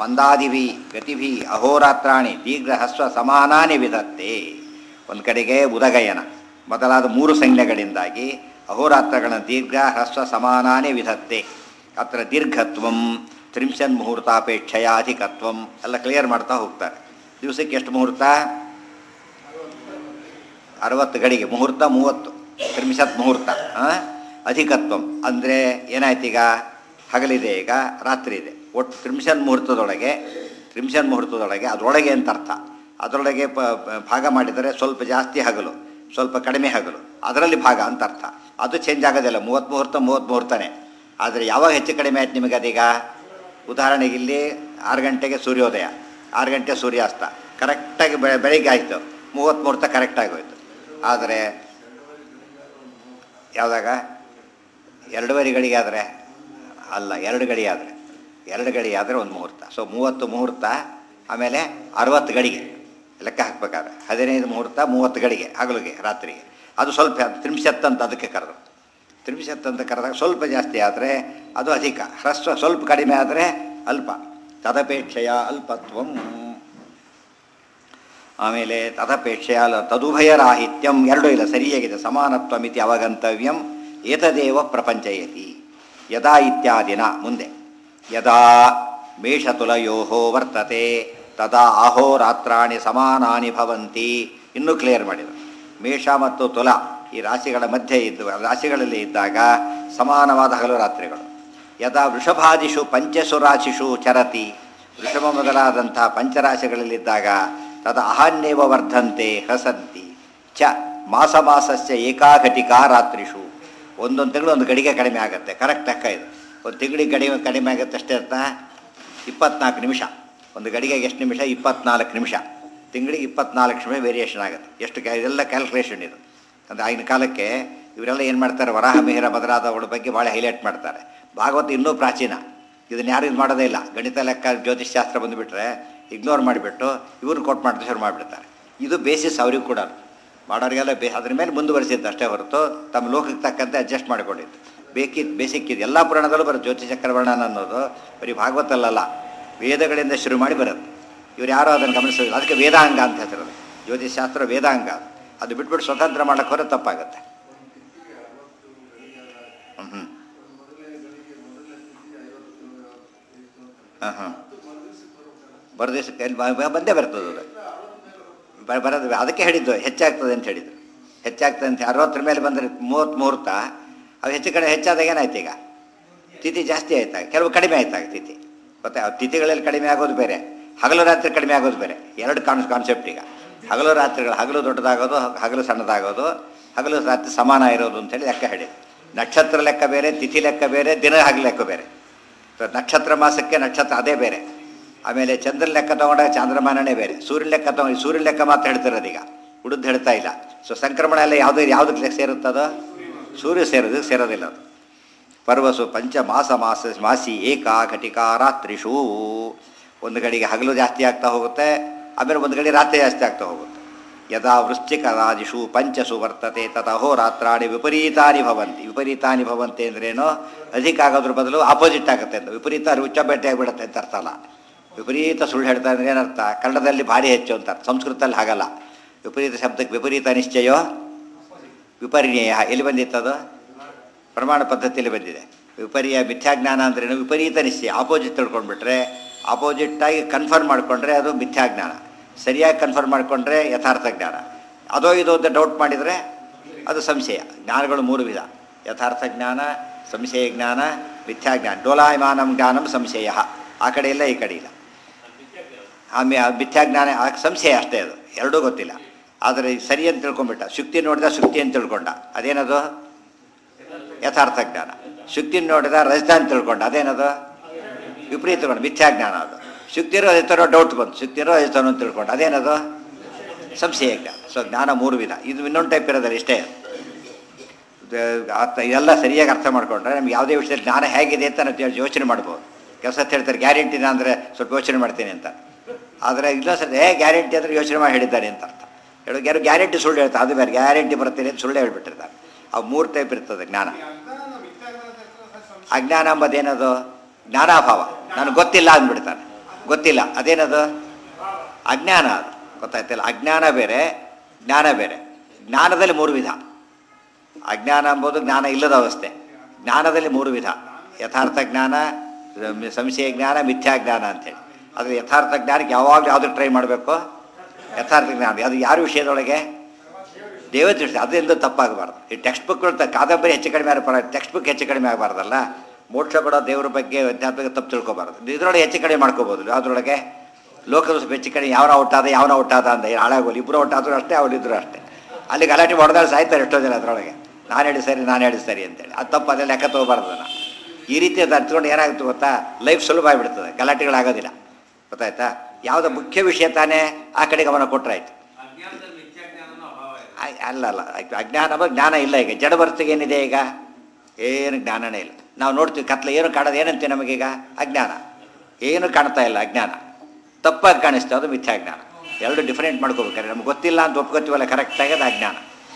ಮಂದಾದಿಭಿ ಗತಿಭಿ ಅಹೋರಾತ್ರಾಣಿ ದೀರ್ಘ ಹಸ್ವ ಸಮಾನಾನಿ ವಿಧತ್ತೆ ಒಂದು ಕಡೆಗೆ ಉದಗಯನ ಮೊದಲಾದ ಮೂರು ಸಂಜ್ಞೆಗಳಿಂದಾಗಿ ಅಹೋರಾತ್ರಗಳ ದೀರ್ಘ ಹ್ರಸ್ವ ಸಮಾನಾನೇ ವಿಧತ್ತೆ ಅತ್ರ ದೀರ್ಘತ್ವಂ ತ್ರಿಂಶನ್ ಮುಹೂರ್ತಾಪೇಕ್ಷೆಯ ಅಧಿಕತ್ವಂ ಎಲ್ಲ ಕ್ಲಿಯರ್ ಮಾಡ್ತಾ ಹೋಗ್ತಾರೆ ದಿವಸಕ್ಕೆ ಎಷ್ಟು ಮುಹೂರ್ತ ಅರವತ್ತು ಗಡಿಗೆ ಮುಹೂರ್ತ ಮೂವತ್ತು ತ್ರಿಂಶತ್ ಮುಹೂರ್ತ ಆ? ಅಧಿಕತ್ವಂ ಅಂದರೆ ಏನಾಯ್ತು ಈಗ ಹಗಲಿದೆ ಈಗ ರಾತ್ರಿ ಇದೆ ಒಟ್ಟು ತ್ರಿಂಶನ್ ಮುಹೂರ್ತದೊಳಗೆ ತ್ರಿಂಶನ್ ಮುಹೂರ್ತದೊಳಗೆ ಅದರೊಳಗೆ ಅಂತ ಅರ್ಥ ಅದರೊಳಗೆ ಪ ಪ- ಭಾಗ ಮಾಡಿದರೆ ಸ್ವಲ್ಪ ಜಾಸ್ತಿ ಹಗಲು ಸ್ವಲ್ಪ ಕಡಿಮೆ ಹಗಲು ಅದರಲ್ಲಿ ಭಾಗ ಅಂತ ಅರ್ಥ ಅದು ಚೇಂಜ್ ಆಗೋದಿಲ್ಲ ಮೂವತ್ತು ಮುಹೂರ್ತ ಮೂವತ್ತು ಮುಹೂರ್ತನೇ ಆದರೆ ಯಾವಾಗ ಹೆಚ್ಚು ಕಡಿಮೆ ಆಯ್ತು ನಿಮಗೆ ಅದೀಗ ಉದಾಹರಣೆಗೆ ಇಲ್ಲಿ ಆರು ಗಂಟೆಗೆ ಸೂರ್ಯೋದಯ ಆರು ಗಂಟೆ ಸೂರ್ಯಾಸ್ತ ಕರೆಕ್ಟಾಗಿ ಬೆಳೆ ಬೆಳಿಗ್ಗೆ ಆಯಿತು ಮೂವತ್ತು ಮುಹೂರ್ತ ಕರೆಕ್ಟಾಗಿ ಹೋಯ್ತು ಆದರೆ ಯಾವುದಾಗ ಎರಡೂವರೆ ಗಡಿಗೆ ಆದರೆ ಅಲ್ಲ ಎರಡು ಗಡಿ ಆದರೆ ಎರಡು ಗಡಿ ಆದರೆ ಒಂದು ಮುಹೂರ್ತ ಸೊ ಮೂವತ್ತು ಮುಹೂರ್ತ ಆಮೇಲೆ ಅರವತ್ತು ಗಡಿಗೆ ಲೆಕ್ಕ ಹಾಕ್ಬೇಕಾದ್ರೆ ಹದಿನೈದು ಮುಹೂರ್ತ ಮೂವತ್ತು ಗಡಿಗೆ ಹಗಲಿಗೆ ರಾತ್ರಿಗೆ ಅದು ಸ್ವಲ್ಪ ತ್ರಿಂಶತ್ ಅಂತ ಅದಕ್ಕೆ ಕರೆದು ತ್ರಿಂಶತ್ ಅಂತ ಕರೆದಾಗ ಸ್ವಲ್ಪ ಜಾಸ್ತಿ ಆದರೆ ಅದು ಅಧಿಕ ಹ್ರಸ್ವ ಸ್ವಲ್ಪ ಕಡಿಮೆ ಆದರೆ ಅಲ್ಪ ತದಪೇಕ್ಷೆಯ ಅಲ್ಪತ್ವಂ ಆಮೇಲೆ ತದಪೇಕ್ಷೆಯ ಲ- ತದುಭಯರಾಹಿತ್ಯಂ ಎರಡೂ ಇಲ್ಲ ಸರಿಯಾಗಿದೆ ಸಮಾನತ್ವಮಿತಿ ಅವಗಂತವ್ಯಂ ಏತದೇವ ಪ್ರಪಂಚಯತಿ ಯದಾ ಇತ್ಯಾದಿನ ಮುಂದೆ ಯದಾ ಮೇಷತುಲಯೋ ವರ್ತತೆ ತದಾ ಅಹೋರಾತ್ರಾಣಿ ಸಮಾನಾನಿ ಭವಂತಿ ಇನ್ನೂ ಕ್ಲಿಯರ್ ಮಾಡಿದರು ಮೇಷ ಮತ್ತು ತುಲ ಈ ರಾಶಿಗಳ ಮಧ್ಯೆ ಇದ್ದು ರಾಶಿಗಳಲ್ಲಿ ಇದ್ದಾಗ ಸಮಾನವಾದ ಹಗಲು ರಾತ್ರಿಗಳು ಯದಾ ವೃಷಭಾದಿಷು ಪಂಚಸು ರಾಶಿಷು ಚರತಿ ವೃಷಭ ಮೊದಲಾದಂಥ ಪಂಚರಾಶಿಗಳಲ್ಲಿದ್ದಾಗ ತದ ಅಹಾನ್ಯವ ವರ್ಧಂತೆ ಹಸಂತಿ ಚ ಮಾಸ ಮಾಸಸ್ಯ ಏಕಾಘಟಿಕಾ ರಾತ್ರಿಷು ಒಂದೊಂದು ತಿಂಗಳು ಒಂದು ಗಡಿಗೆ ಕಡಿಮೆ ಆಗುತ್ತೆ ಕರೆಕ್ಟ್ ಲೆಕ್ಕ ಇದು ಒಂದು ತಿಂಗಳಿಗೆ ಕಡಿಮೆ ಕಡಿಮೆ ಆಗುತ್ತೆ ಅಷ್ಟೇ ಅಂತ ಇಪ್ಪತ್ನಾಲ್ಕು ನಿಮಿಷ ಒಂದು ಗಡಿಗೆಗೆ ಎಷ್ಟು ನಿಮಿಷ ಇಪ್ಪತ್ನಾಲ್ಕು ನಿಮಿಷ ತಿಂಗಳಿಗೆ ಇಪ್ಪತ್ನಾಲ್ಕು ನಿಮಿಷ ವೇರಿಯೇಷನ್ ಆಗುತ್ತೆ ಎಷ್ಟು ಕ್ಯಾ ಇದೆಲ್ಲ ಕ್ಯಾಲ್ಕುಲೇಷನ್ ಇದು ಅಂದರೆ ಆಗಿನ ಕಾಲಕ್ಕೆ ಇವರೆಲ್ಲ ಏನು ಮಾಡ್ತಾರೆ ವರಾಹ ಮಿಹಿರ ಮೊದಲಾದವುಗಳ ಬಗ್ಗೆ ಭಾಳ ಹೈಲೈಟ್ ಮಾಡ್ತಾರೆ ಭಾಗವತ ಇನ್ನೂ ಪ್ರಾಚೀನ ಇದನ್ನು ಯಾರು ಇದು ಮಾಡೋದೇ ಇಲ್ಲ ಗಣಿತ ಲೆಕ್ಕ ಜ್ಯೋತಿಷ್ಶಾಸ್ತ್ರ ಬಂದುಬಿಟ್ರೆ ಇಗ್ನೋರ್ ಮಾಡಿಬಿಟ್ಟು ಇವ್ರನ್ನ ಕೊಟ್ಟು ಮಾಡ್ತಾ ಶುರು ಮಾಡಿಬಿಡ್ತಾರೆ ಇದು ಬೇಸಿಸ್ ಅವ್ರಿಗೆ ಕೂಡ ಮಾಡೋರಿಗೆಲ್ಲ ಬೇ ಅದ್ರ ಮೇಲೆ ಮುಂದುವರಿಸಿದ್ದು ಅಷ್ಟೇ ಹೊರತು ತಮ್ಮ ಲೋಕಕ್ಕೆ ತಕ್ಕಂತೆ ಅಡ್ಜಸ್ಟ್ ಮಾಡಿಕೊಂಡಿದ್ದು ಬೇಕಿದ್ದು ಬೇಸಿಕ್ ಇದು ಎಲ್ಲ ಪುರಾಣದಲ್ಲೂ ಬರುತ್ತೆ ಜ್ಯೋತಿಷ ಚಕ್ರವರ್ಣನ ಅನ್ನೋದು ಬರೀ ಭಾಗವತಲ್ಲಲ್ಲ ವೇದಗಳಿಂದ ಶುರು ಮಾಡಿ ಬರುತ್ತೆ ಇವ್ರು ಯಾರೋ ಅದನ್ನು ಗಮನಿಸೋದಿಲ್ಲ ಅದಕ್ಕೆ ವೇದಾಂಗ ಅಂತ ಹೆಸರದು ಜ್ಯೋತಿಷಾಸ್ತ್ರ ವೇದಾಂಗ ಅದು. ಅದು ಬಿಟ್ಬಿಟ್ಟು ಸ್ವತಂತ್ರ ಮಾಡೋಕ್ಕೆ ಹೋದ್ರೆ ತಪ್ಪಾಗುತ್ತೆ ಹ್ಞೂ ಹ್ಞೂ ಹಾಂ ಹಾಂ ಬರದೇಶಕ್ಕೆ ಅಲ್ಲಿ ಬ- ಬ- ಬಂದೇ ಬರ್ತದೆ ಅದು ಬ- ಬರೋದು ಅದಕ್ಕೆ ಹೇಳಿದ್ದು ಹೆಚ್ಚಾಗ್ತದೆ ಅಂತ ಹೇಳಿದ್ರು ಹೆಚ್ಚಾಗ್ತದೆ ಅಂತ ಅರವತ್ತರ ಮೇಲೆ ಬಂದರೆ ಮೂವತ್ತು ಮುಹೂರ್ತ ಅದು ಹೆಚ್ಚು ಕಡೆ ಹೆಚ್ಚಾದಾಗ ಏನಾಯ್ತು ಈಗ ತಿಥಿ ಜಾಸ್ತಿ ಆಯ್ತಾಗ ಕೆಲವು ಕಡಿಮೆ ಆಯ್ತಾಗ ತಿಥಿ ಮತ್ತೆ ಆ ತಿಥಿಗಳಲ್ಲಿ ಕಡಿಮೆ ಆಗೋದು ಬೇರೆ ಹಗಲು ರಾತ್ರಿ ಕಡಿಮೆ ಆಗೋದು ಬೇರೆ ಎರಡು ಕಾನ್ ಕಾನ್ಸೆಪ್ಟ್ ಈಗ ಹಗಲು ರಾತ್ರಿಗಳು ಹಗಲು ದೊಡ್ಡದಾಗೋದು ಹಗಲು ಸಣ್ಣದಾಗೋದು ಹಗಲು ರಾತ್ರಿ ಸಮಾನ ಇರೋದು ಅಂತೇಳಿ ಲೆಕ್ಕ ಹೇಳಿ ನಕ್ಷತ್ರ ಲೆಕ್ಕ ಬೇರೆ ತಿಥಿ ಲೆಕ್ಕ ಬೇರೆ ದಿನ ಹಗಲು ಲೆಕ್ಕ ಬೇರೆ ಸೊ ನಕ್ಷತ್ರ ಮಾಸಕ್ಕೆ ನಕ್ಷತ್ರ ಅದೇ ಬೇರೆ ಆಮೇಲೆ ಚಂದ್ರ ಲೆಕ್ಕ ತಗೊಂಡಾಗ ಚಾಂದ್ರಮಾನನೇ ಬೇರೆ ಸೂರ್ಯ ಲೆಕ್ಕ ತಗೊಂಡು ಸೂರ್ಯ ಲೆಕ್ಕ ಮಾತ್ರ ಹೇಳ್ತಿರೋದು ಈಗ ಉಳಿದು ಹೇಳ್ತಾ ಇಲ್ಲ ಸೊ ಸಂಕ್ರಮಣ ಎಲ್ಲ ಯಾವುದು ಯಾವುದಕ್ಕೆ ಲೆಕ್ಕ ಸೇರುತ್ತದೋ ಸೂರ್ಯ ಸೇರೋದು ಸೇರೋದಿಲ್ಲ ಅದು ಪರ್ವಸು ಪಂಚ ಮಾಸ ಮಾಸ ಮಾಸಿ ಏಕ ಘಟಿಕಾ ರಾತ್ರಿಷು ಒಂದು ಗಡಿಗೆ ಹಗಲು ಜಾಸ್ತಿ ಆಗ್ತಾ ಹೋಗುತ್ತೆ ಆಮೇಲೆ ಒಂದು ಗಡಿ ರಾತ್ರಿ ಜಾಸ್ತಿ ಆಗ್ತಾ ಹೋಗುತ್ತೆ ಯದಾ ವೃಶ್ಚಿಕರಾದಿಷು ಪಂಚಸು ವರ್ತತೆ ತದಹೋ ರಾತ್ರಾಣಿ ವಿಪರೀತಾನಿ ಭವಂತಿ ವಿಪರೀತಾನಿ ಭವಂತಿ ಅಂದ್ರೇನು ಅಧಿಕ ಆಗೋದ್ರ ಬದಲು ಆಪೋಸಿಟ್ ಆಗುತ್ತೆ ಅಂತ ವಿಪರೀತ ರುಚ್ಚಬೆಟ್ಟೆ ಆಗಿಬಿಡುತ್ತೆ ಅಂತ ಅರ್ಥ ಅಲ್ಲ ವಿಪರೀತ ಸುಳ್ಳು ಹೇಳ್ತಾ ಅಂದ್ರೆ ಏನರ್ಥ ಕನ್ನಡದಲ್ಲಿ ಭಾರಿ ಹೆಚ್ಚು ಅಂತ ಅರ್ಥ ಸಂಸ್ಕೃತದಲ್ಲಿ ಹಾಗಲ್ಲ ವಿಪರೀತ ಶಬ್ದಕ್ಕೆ ವಿಪರೀತ ನಿಶ್ಚಯೋ ವಿಪರ್ಯಯ ಎಲ್ಲಿ ಬಂದಿತ್ತದು ಪ್ರಮಾಣ ಪದ್ಧತಿಯಲ್ಲಿ ಬಂದಿದೆ ವಿಪರ್ಯ ಮಿಥ್ಯಾಜ್ಞಾನ ಅಂದ್ರೇನು ವಿಪರೀತ ನಿಶ್ಚಯ ಆಪೋಸಿಟ್ ತಿಳ್ಕೊಂಡ್ಬಿಟ್ರೆ ಆಪೋಸಿಟ್ಟಾಗಿ ಕನ್ಫರ್ಮ್ ಮಾಡಿಕೊಂಡ್ರೆ ಅದು ಮಿಥ್ಯಾಜ್ಞಾನ ಸರಿಯಾಗಿ ಕನ್ಫರ್ಮ್ ಮಾಡಿಕೊಂಡ್ರೆ ಯಥಾರ್ಥ ಜ್ಞಾನ ಅದೋ ಇದು ಅಂತ ಡೌಟ್ ಮಾಡಿದರೆ ಅದು ಸಂಶಯ ಜ್ಞಾನಗಳು ಮೂರು ವಿಧ ಯಥಾರ್ಥ ಜ್ಞಾನ ಸಂಶಯ ಜ್ಞಾನ ಮಿಥ್ಯಾಜ್ಞಾನ ಡೋಲಾಯಮಾನಂ ಜ್ಞಾನಂ ಸಂಶಯ ಆ ಕಡೆ ಇಲ್ಲ ಈ ಕಡೆ ಇಲ್ಲ ಆಮೇಲೆ ಆ ಮಿಥ್ಯಾಜ್ಞಾನ ಆ ಸಂಶಯ ಅಷ್ಟೇ ಅದು ಎರಡೂ ಗೊತ್ತಿಲ್ಲ ಆದರೆ ಸರಿ ಅಂತ ತಿಳ್ಕೊಂಬಿಟ್ಟ ಶುಕ್ತಿ ನೋಡಿದ ಶುಕ್ತಿ ಅಂತ ತಿಳ್ಕೊಂಡ ಅದೇನದು ಯಥಾರ್ಥ ಜ್ಞಾನ ಶುಕ್ತಿ ನೋಡಿದ ರಜತ ಅಂತ ತಿಳ್ಕೊಂಡ ಅದೇನದು ವಿಪರೀತ ತಿಳ್ಕೊಂಡು ಮಿಥ್ಯಾಜ್ಞಾನ ಅದು ಶುಕ್ತಿರೋ ರಜತರೋ ಡೌಟ್ ಬಂತು ಶುಕ್ತಿರೋ ರಜತನೋ ಅಂತ ತಿಳ್ಕೊಂಡು ಅದೇನದು ಸಂಶಯ ಜ್ಞಾನ ಸೊ ಜ್ಞಾನ ಮೂರು ವಿಧ ಇದು ಇನ್ನೊಂದು ಟೈಪ್ ಇರೋದಲ್ಲ ಇಷ್ಟೇ ಇದು ಅರ್ಥ ಇದೆಲ್ಲ ಸರಿಯಾಗಿ ಅರ್ಥ ಮಾಡ್ಕೊಂಡ್ರೆ ನಮ್ಗೆ ಯಾವುದೇ ವಿಷಯದಲ್ಲಿ ಜ್ಞಾನ ಹೇಗಿದೆ ಅಂತ ನಾವು ಯೋಚನೆ ಮಾಡ್ಬೋದು ಕೆಲಸ ಹೇಳ್ತಾರೆ ಗ್ಯಾರಂಟಿನ ಅಂದರೆ ಸ್ವಲ್ಪ ಯೋಚನೆ ಮಾಡ್ತೀನಿ ಅಂತ ಆದರೆ ಇಲ್ಲ ಸರ್ ಏ ಗ್ಯಾರಂಟಿ ಅಂದರೆ ಯೋಚನೆ ಮಾಡಿ ಹೇಳಿದ್ದಾರೆ ಅಂತ ಅರ್ಥ ಹೇಳೋ ಯಾರು ಗ್ಯಾರಂಟಿ ಸುಳ್ಳು ಹೇಳ್ತಾರೆ ಅದು ಬೇರೆ ಗ್ಯಾರಂಟಿ ಬರ್ತೀನಿ ಅಂತ ಸುಳ್ಳು ಹೇಳ್ಬಿಟ್ಟಿರ್ತಾರೆ ಆ ಮೂರು ಟೈಪ್ ಇರ್ತದೆ ಜ್ಞಾನ ಅಜ್ಞಾನ ಎಂಬುದೇನದು ಜ್ಞಾನಾಭಾವ ನನಗೆ ಗೊತ್ತಿಲ್ಲ ಅಂದ್ಬಿಡ್ತಾನೆ ಗೊತ್ತಿಲ್ಲ ಅದೇನದು ಅಜ್ಞಾನ ಅದು ಗೊತ್ತಾಯ್ತಲ್ಲ ಅಜ್ಞಾನ ಬೇರೆ ಜ್ಞಾನ ಬೇರೆ ಜ್ಞಾನದಲ್ಲಿ ಮೂರು ವಿಧ ಅಜ್ಞಾನ ಎಂಬುದು ಜ್ಞಾನ ಇಲ್ಲದ ಅವಸ್ಥೆ ಜ್ಞಾನದಲ್ಲಿ ಮೂರು ವಿಧ ಯಥಾರ್ಥ ಜ್ಞಾನ ಸಂಶಯ ಜ್ಞಾನ ಮಿಥ್ಯಾ ಜ್ಞಾನ ಅಂತೇಳಿ ಆದರೆ ಯಥಾರ್ಥ ಜ್ಞಾನಕ್ಕೆ ಯಾವಾಗಲೂ ಯಾವುದು ಟ್ರೈ ಮಾಡಬೇಕು ಯಥಾರ್ಥ ಜ್ಞಾನ ಅದು ಯಾರ ವಿಷಯದೊಳಗೆ ದೇವತೆ ವಿಷಯ ಅದರಿಂದ ತಪ್ಪಾಗಬಾರ್ದು ಈ ಟೆಕ್ಸ್ಟ್ ಬುಕ್ಗಳು ಕಾದಂಬರಿ ಹೆಚ್ಚು ಕಡಿಮೆ ಆದ್ರೆ ಪರವಾಗಿಲ್ಲ ಟೆಕ್ಸ್ಟ್ ಬುಕ್ ಹೆಚ್ಚು ಕಡಿಮೆ ಆಗಬಾರ್ದಲ್ಲ ಮೋಕ್ಷ ಕೊಡೋ ದೇವ್ರ ಬಗ್ಗೆ ಅಧ್ಯಾತ್ಮಿಕ ತಪ್ಪು ತಿಳ್ಕೊಬಾರ್ದು ಇದರೊಳಗೆ ಹೆಚ್ಚು ಕಡಿಮೆ ಮಾಡ್ಕೋಬೋದು ಅದರೊಳಗೆ ಲೋಕದ ಸ್ವಲ್ಪ ಹೆಚ್ಚು ಕಡಿಮೆ ಯಾವನ ಔಟಾದ ಯಾವನ ಔಟಾದ ಅಂತ ಹಾಳಾಗೋಲಿ ಇಬ್ಬರು ಔಟಾದ್ರು ಅಷ್ಟೇ ಅವರಿದ್ರು ಅಷ್ಟೇ ಅಲ್ಲಿ ಗಲಾಟೆ ಹೊಡೆದಾಳೆ ಸಾಯ್ತಾರೆ ಎಷ್ಟೋ ಜನ ಅದರೊಳಗೆ ನಾನು ಹೇಳಿ ಸರಿ ನಾನು ಹೇಳಿ ಸರಿ ಅಂತೇಳಿ ಅದು ತಪ್ಪು ಅದೆಲ್ಲ ಲೆಕ್ಕ ತಗೋಬಾರ್ದು ಅದನ್ನು ಈ ರೀತಿ ಅದು ಹತ್ಕೊಂಡು ಏನಾಗುತ್ತೆ ಗೊತ್ತಾ ಲೈಫ್ ಸುಲಭ ಆಗಿಬಿಡ್ತದೆ ಗಲಾಟೆಗಳಾಗೋದಿಲ್ಲ ಗೊತ್ತಾಯ್ತಾ ಯಾವುದೋ ಮುಖ್ಯ ವಿಷಯ ತಾನೇ ಆ ಕಡೆ ಗಮನ ಕೊಟ್ಟರಾಯ್ತು ಅಜ್ಞಾನದಲ್ಲಿ ಮಿಥ್ಯಾಜ್ಞಾನನೂ ಅಭಾವ ಇದೆ ಆಯ್- ಅಲ್ಲ ಅಲ್ಲ ಆಯ್ತು ಅಜ್ಞಾನ ಬಗ್ಗೆ ಜ್ಞಾನ ಇಲ್ಲ ಈಗ ಜಡ ಬರ್ತಿಗೆ ಏನಿದೆ ಈಗ ಏನು ಜ್ಞಾನನೇ ಇಲ್ಲ ನಾವು ನೋಡ್ತೀವಿ ಕತ್ಲೆ ಏನು ಕಾಣೋದು ಏನಂತೀವಿ ನಮಗೀಗ ಅಜ್ಞಾನ ಏನು ಕಾಣ್ತಾ ಇಲ್ಲ ಅಜ್ಞಾನ ತಪ್ಪಾಗಿ ಕಾಣಿಸ್ತದೆ ಅದು ಮಿಥ್ಯಾಜ್ಞಾನ ಎರಡು ಡಿಫ್ರೆಂಟ್ ಮಾಡ್ಕೋಬೇಕಾದ್ರೆ ನಮ್ಗೆ ಗೊತ್ತಿಲ್ಲ ಅಂತ ಒಪ್ಕೋತೀವಲ್ಲ ಕರೆಕ್ಟಾಗಿ ಅದು ಅಜ್ಞಾನ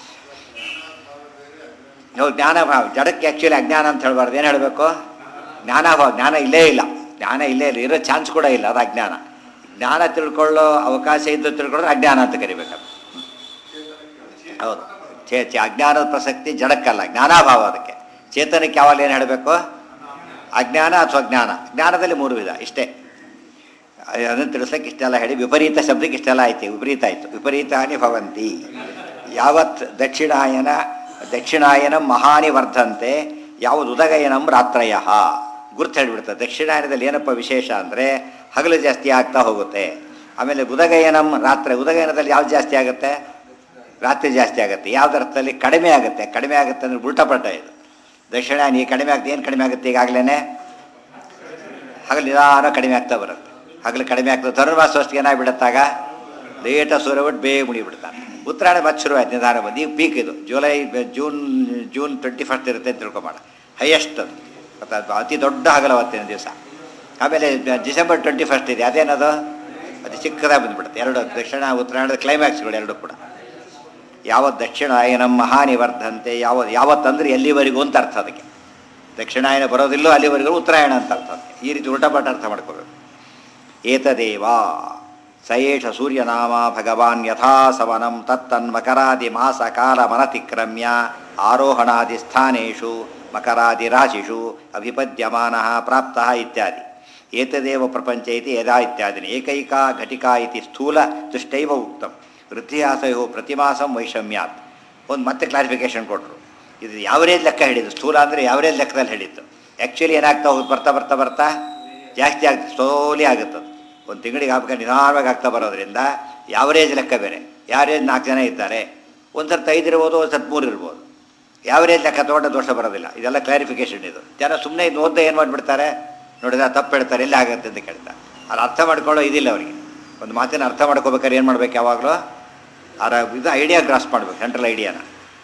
ನಾವು ಜ್ಞಾನಭಾವ ಜಡಕ್ಕೆ ಆ್ಯಕ್ಚುಲಿ ಅಜ್ಞಾನ ಅಂತ ಹೇಳಬಾರ್ದು ಏನು ಹೇಳಬೇಕು ಜ್ಞಾನಭಾವ ಜ್ಞಾನ ಇಲ್ಲೇ ಇಲ್ಲ ಜ್ಞಾನ ಇಲ್ಲೇ ಇಲ್ಲ ಇರೋ ಚಾನ್ಸ್ ಕೂಡ ಇಲ್ಲ ಅದು ಅಜ್ಞಾನ ಜ್ಞಾನ ತಿಳ್ಕೊಳ್ಳೋ ಅವಕಾಶ ಇದ್ದು ತಿಳ್ಕೊಳ್ಳೋದು ಅಜ್ಞಾನ ಅಂತ ಕರಿಬೇಕು ಹೌದು ಚೇ ಚೇ ಅಜ್ಞಾನದ ಪ್ರಸಕ್ತಿ ಜಡಕ್ಕಲ್ಲ ಜ್ಞಾನಾಭಾವ ಅದಕ್ಕೆ ಚೇತನಕ್ಕೆ ಯಾವಾಗ ಏನು ಹೇಳಬೇಕು ಅಜ್ಞಾನ ಅಥವಾ ಜ್ಞಾನ ಜ್ಞಾನದಲ್ಲಿ ಮೂರು ವಿಧ ಇಷ್ಟೇ ಅದನ್ನು ತಿಳಿಸೋಕೆ ಇಷ್ಟೆಲ್ಲ ಹೇಳಿ ವಿಪರೀತ ಶಬ್ದಕ್ಕೆ ಇಷ್ಟೆಲ್ಲ ಆಯ್ತು ವಿಪರೀತ ಆಯಿತು ವಿಪರೀತಾನಿ ಭವಂತಿ ಯಾವತ್ ದಕ್ಷಿಣಾಯನ ದಕ್ಷಿಣಾಯನಂ ಮಹಾನಿ ವರ್ಧಂತೆ ಯಾವುದು ಉದಗಯನಂ ರಾತ್ರಯ ಗುರ್ತು ಹೇಳಿಬಿಡ್ತದೆ ದಕ್ಷಿಣಾಯನದಲ್ಲಿ ಏನಪ್ಪ ವಿಶೇಷ ಅಂದರೆ ಹಗಲು ಜಾಸ್ತಿ ಆಗ್ತಾ ಹೋಗುತ್ತೆ ಆಮೇಲೆ ಉದಗಯನಂ ರಾತ್ರಿ ಉದಗಯನದಲ್ಲಿ ಯಾವ್ದು ಜಾಸ್ತಿ ಆಗುತ್ತೆ ರಾತ್ರಿ ಜಾಸ್ತಿ ಆಗುತ್ತೆ ಯಾವ್ದು ಅರ್ಥದಲ್ಲಿ ಕಡಿಮೆ ಆಗುತ್ತೆ ಕಡಿಮೆ ಆಗುತ್ತೆ ಅಂದ್ರೆ ಉಲ್ಟಪಲ್ಟ ಇದು ದಕ್ಷಿಣಾಯನ ಈ ಕಡಿಮೆ ಆಗುತ್ತೆ ಏನು ಕಡಿಮೆ ಆಗುತ್ತೆ ಈಗಾಗಲೇ ಹಗಲು ನಿಧಾನ ಕಡಿಮೆ ಆಗ್ತಾ ಬರುತ್ತೆ ಹಗಲು ಕಡಿಮೆ ಆಗ್ತದೆ ಧನುರ್ಮಾಸ ಅಷ್ಟಿಗೆ ಏನಾಗ್ಬಿಡುತ್ತಾಗ ಲೇಟ ಸೂರ್ಯ ಬಿಟ್ಟು ಬೇಗ ಮುಡಿಬಿಡ್ತಾನೆ ಉತ್ತರಾಯಣ ಮತ್ತೆ ಶುರು ಆಯ್ತು ನಿಧಾನ ಬಂದು ಈಗ ಪೀಕ್ ಇದು July June June twenty first ಇರುತ್ತೆ ಅಂತ ತಿಳ್ಕೊಬೇಡ ಹೈಯೆಸ್ಟ್ ಅದು ಮತ್ತು ಅದು ಅತಿ ದೊಡ್ಡ ಹಗಲು ಅವತ್ತಿನ ದಿವಸ ಆಮೇಲೆ ಡಿಸೆಂಬರ್ ಟ್ವೆಂಟಿ ಫಸ್ಟ್ ಇದೆ ಅದೇನದು ಅದು ಚಿಕ್ಕದಾಗಿ ಬಂದುಬಿಡುತ್ತೆ ಎರಡು ದಕ್ಷಿಣ ಉತ್ತರಾಯಣದ ಕ್ಲೈಮ್ಯಾಕ್ಸ್ಗಳು ಎರಡು ಕೂಡ ಯಾವತ್ತು ದಕ್ಷಿಣಾಯನಂ ಮಹಾನಿವರ್ಧಂತೆ ಯಾವ ಯಾವತ್ತಂದ್ರೆ ಎಲ್ಲಿವರೆಗೂ ಅಂತ ಅರ್ಥ ಅದಕ್ಕೆ ದಕ್ಷಿಣಾಯನ ಬರೋದಿಲ್ಲೋ ಅಲ್ಲಿವರೆಗೂ ಉತ್ತರಾಯಣ ಅಂತ ಅರ್ಥ ಅದಕ್ಕೆ ಈ ರೀತಿ ಉಲ್ಟಪಟ್ಟ ಅರ್ಥ ಮಾಡ್ಕೋಬೇಕು ಏತದೇವ ಸಯೇಷ ಸೂರ್ಯನಾಮ ಭಗವಾನ್ ಯಥಾ ಸವನಂ ತತ್ತನ್ಮಕರಾದಿ ಮಾಸ ಕಾಲ ಮನತಿಕ್ರಮ್ಯ ಆರೋಹಣಾದಿ ಸ್ಥಾನೇಷು ಮಕರಾದಿ ರಾಶಿಷು ಅಭಿಪದ್ಯಮಾನ ಪ್ರಾಪ್ತ ಇತ್ಯಾದಿ ಏತದೇವ ಪ್ರಪಂಚ ಇತಿ ಯದಾ ಇತ್ಯಾದಿನಿ ಏಕೈಕಾ ಘಟಿಕಾ ಇತಿ ಸ್ಥೂಲ ದೃಷ್ಟೈವ ಉಕ್ತಂ ವೃದ್ಧಿಹಾಸಯೋ ಪ್ರತಿಮಾಸಂ ವೈಷಮ್ಯಾತ್ ಒಂದು ಮತ್ತೆ ಕ್ಲಾರಿಫಿಕೇಶನ್ ಕೊಟ್ಟರು ಇದು ಯಾವರೇಜ್ ಲೆಕ್ಕ ಹೇಳಿದ್ದು ಸ್ಥೂಲ ಅಂದರೆ ಯಾವರೇಜ್ ಲೆಕ್ಕದಲ್ಲಿ ಹೇಳಿದ್ದು ಆ್ಯಕ್ಚುಲಿ ಏನಾಗ್ತಾ ಹೋಗಿ ಬರ್ತಾ ಬರ್ತಾ ಬರ್ತಾ ಜಾಸ್ತಿ ಆಗ್ತದೆ ಸ್ಲೋಲಿ ಆಗುತ್ತದೆ ಒಂದು ತಿಂಗಳಿಗೆ ಆಗ್ಬೇಕು ನಿಧಾನವಾಗಿ ಆಗ್ತಾ ಬರೋದ್ರಿಂದ ಯಾವರೇಜ್ ಲೆಕ್ಕ ಬೇರೆ ಯಾವರೇಜ್ ನಾಲ್ಕು ಜನ ಇದ್ದಾರೆ ಒಂದು ಸರ್ತಿ ಐದು ಇರ್ಬೋದು ಒಂದು ಸರ್ತಿ ಮೂರು ಇರ್ಬೋದು ಯಾವರೇಜ್ ಲೆಕ್ಕ ತೊಗೊಂಡ ದೋಷ ಬರೋದಿಲ್ಲ ಇದೆಲ್ಲ ಕ್ಲಾರಿಫಿಕೇಶನ್ ಇದು ಜನ ಸುಮ್ಮನೆ ಇದು ಓದ್ದೆ ಏನು ಮಾಡಿಬಿಡ್ತಾರೆ ನೋಡಿದ್ರೆ ತಪ್ಪು ಹೇಳ್ತಾರೆ ಎಲ್ಲಿ ಆಗುತ್ತೆ ಅಂತ ಕೇಳ್ತಾರೆ ಅದು ಅರ್ಥ ಮಾಡ್ಕೊಳ್ಳೋ ಇದಿಲ್ಲ ಅವರಿಗೆ ಒಂದು ಮಾತಿನ ಅರ್ಥ ಮಾಡ್ಕೋಬೇಕಾದ್ರೆ ಏನು ಮಾಡ್ಬೇಕು ಯಾವಾಗಲೂ ಅದರ ಇದು ಐಡಿಯಾ ಗ್ರಾಸ್ ಮಾಡ್ಬೇಕು ಸೆಂಟ್ರಲ್ ಐಡಿಯಾನ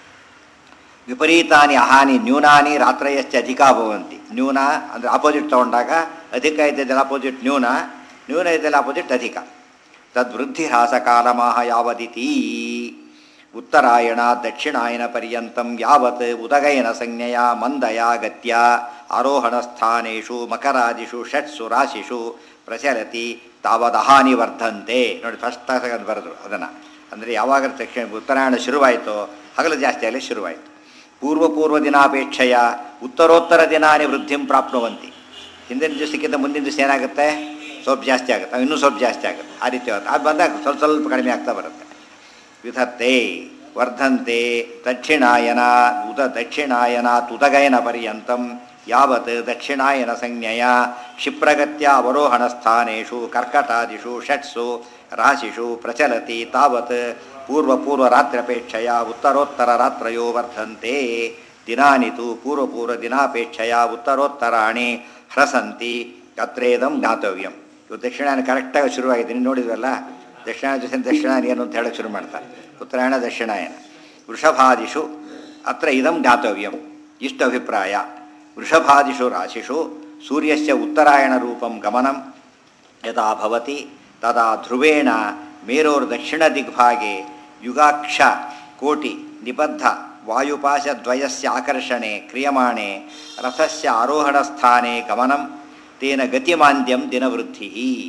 ವಿಪರೀತಾನಿ ಅಹಾನಿ ನ್ಯೂನಾನಿ ರಾತ್ರಯಶ್ಚ ಅಧಿಕ ಭವಂತಿ ನ್ಯೂನ ಅಂದರೆ ಆಪೋಸಿಟ್ ತೊಗೊಂಡಾಗ ಅಧಿಕ ಇದ್ದದ್ದೆಲ್ಲ ಆಪೋಸಿಟ್ ನ್ಯೂನ ನ್ಯೂನ ಇದ್ದೆಲ್ಲ ಆಪೋಸಿಟ್ ಅಧಿಕ ತದ್ವೃದ್ಧಿ ಹ್ರಾಸ ಕಾಲಮಾಹ ಯಾವದಿತಿ ಉತ್ತರಾಯಣ ದಕ್ಷಿಣಾಯನ ಪರ್ಯಂತಂ ಯಾವತ್ ಉದಗಯನ ಸಂಜ್ಞೆಯ ಮಂದಯ ಗತ್ಯ ಆರೋಹಣ ಸ್ಥಾನೇಷು ಮಕರಾದಿಷು ಷಟ್ಸು ರಾಶಿಷು ಪ್ರಚಲತಿ ತಾವದಹಾನಿ ವರ್ಧಂತೆ ನೋಡಿ ಫಸ್ಟ್ ತಗೊಂಡು ಬರೆದ್ರು ಅದನ್ನು ಅಂದರೆ ಯಾವಾಗ ದಕ್ಷಿಣ ಉತ್ತರಾಯಣ ಶುರುವಾಯಿತೋ ಹಗಲು ಜಾಸ್ತಿ ಆಗಲಿ ಶುರುವಾಯಿತು ಪೂರ್ವ ಪೂರ್ವ ದಿನಾಪೇಕ್ಷೆಯ ಉತ್ತರೋತ್ತರ ದಿನಾನಿ ವೃದ್ಧಿಂ ಪ್ರಾಪ್ನುವಂತಿ ಹಿಂದಿನ ದಿವಸಕ್ಕಿಂತ ಮುಂದಿನ ದಿವಸ ಏನಾಗುತ್ತೆ ಸ್ವಲ್ಪ ಜಾಸ್ತಿ ಆಗುತ್ತೆ ಇನ್ನೂ ಸ್ವಲ್ಪ ಜಾಸ್ತಿ ಆಗುತ್ತೆ ಆ ರೀತಿ ಆಗುತ್ತೆ ಅದು ಬಂದಾಗ ಸ್ವಲ್ಪ ಸ್ವಲ್ಪ ಕಡಿಮೆ ಆಗ್ತಾ ಬರುತ್ತೆ ವಿಧತ್ತೆ ವರ್ಧಂತೆ ದಕ್ಷಿಣಾಯನ ಉದ ದಕ್ಷಿಣಾಯನ ತುದಗಯನ ಪರ್ಯಂತಂ ಯಾವತ್ ದಕ್ಷಿಣಾಯನ ಸಂಜ್ಞೆಯ ಕ್ಷಿಪ್ರಗತ್ಯ ಅವರೋಹಣ ಸ್ಥಾನೇಷು ಕರ್ಕಟಾದಿಷು ಷಟ್ಸು ರಾಶಿಷು ಪ್ರಚಲತಿ ತಾವತ್ ಪೂರ್ವ ಪೂರ್ವ ರಾತ್ರ್ಯಪೇಕ್ಷೆಯ ಉತ್ತರೋತ್ತರ ರಾತ್ರಯೋ ವರ್ಧಂತೆ ದಿನಾನಿ ತು ಪೂರ್ವ ಪೂರ್ವ ದಿನಾಪೇಕ್ಷೆಯ ಉತ್ತರೋತ್ತರಾಣಿ ಹ್ರಸಂತಿ ಅತ್ರೇದಂ ಜ್ಞಾತವ್ಯಂ ಇವು ದಕ್ಷಿಣಾಯನ ಕರೆಕ್ಟಾಗಿ ಶುರುವಾಗಿದೆ ನೀವು ನೋಡಿದ್ವಲ್ಲ ದಕ್ಷಿಣಾಯನ ಜೊತೆ ದಕ್ಷಿಣಾಯನ ಏನು ಅಂತ ಹೇಳಕ್ಕೆ ಶುರು ಮಾಡ್ತಾರೆ ಉತ್ತರಾಯಣ ದಕ್ಷಿಣಾಯನ ವೃಷಭಾದಿಷು ಅತ್ರ ಇದಂ ಜ್ಞಾತವ್ಯಂ ಇಷ್ಟು ಅಭಿಪ್ರಾಯ ವೃಷಭಾದಿಷು ರಾಶಿಷು ಸೂರ್ಯಸ್ಯ ಉತ್ತರಾಯಣ ರೂಪಂ ಗಮನಂ ಯದಾ ಭವತಿ ತದಾ ಧ್ರುವೇಣ ಮೇರೋರ್ದಕ್ಷಿಣ ದಿಗ್ಭಾಗೆ ಯುಗಾಕ್ಷ ಕೋಟಿ ನಿಬದ್ಧ ವಾಯುಪಾಶದ್ವಯಸ್ಯ ಆಕರ್ಷಣೆ ಕ್ರಿಯಮಾಣೆ ರಥಸ್ಯ ಆರೋಹಣ ಸ್ಥಾನೆ ಗಮನಂ ತೇನ ಗತಿಮಾಂದ್ಯಂ ದಿನವೃದ್ಧಿ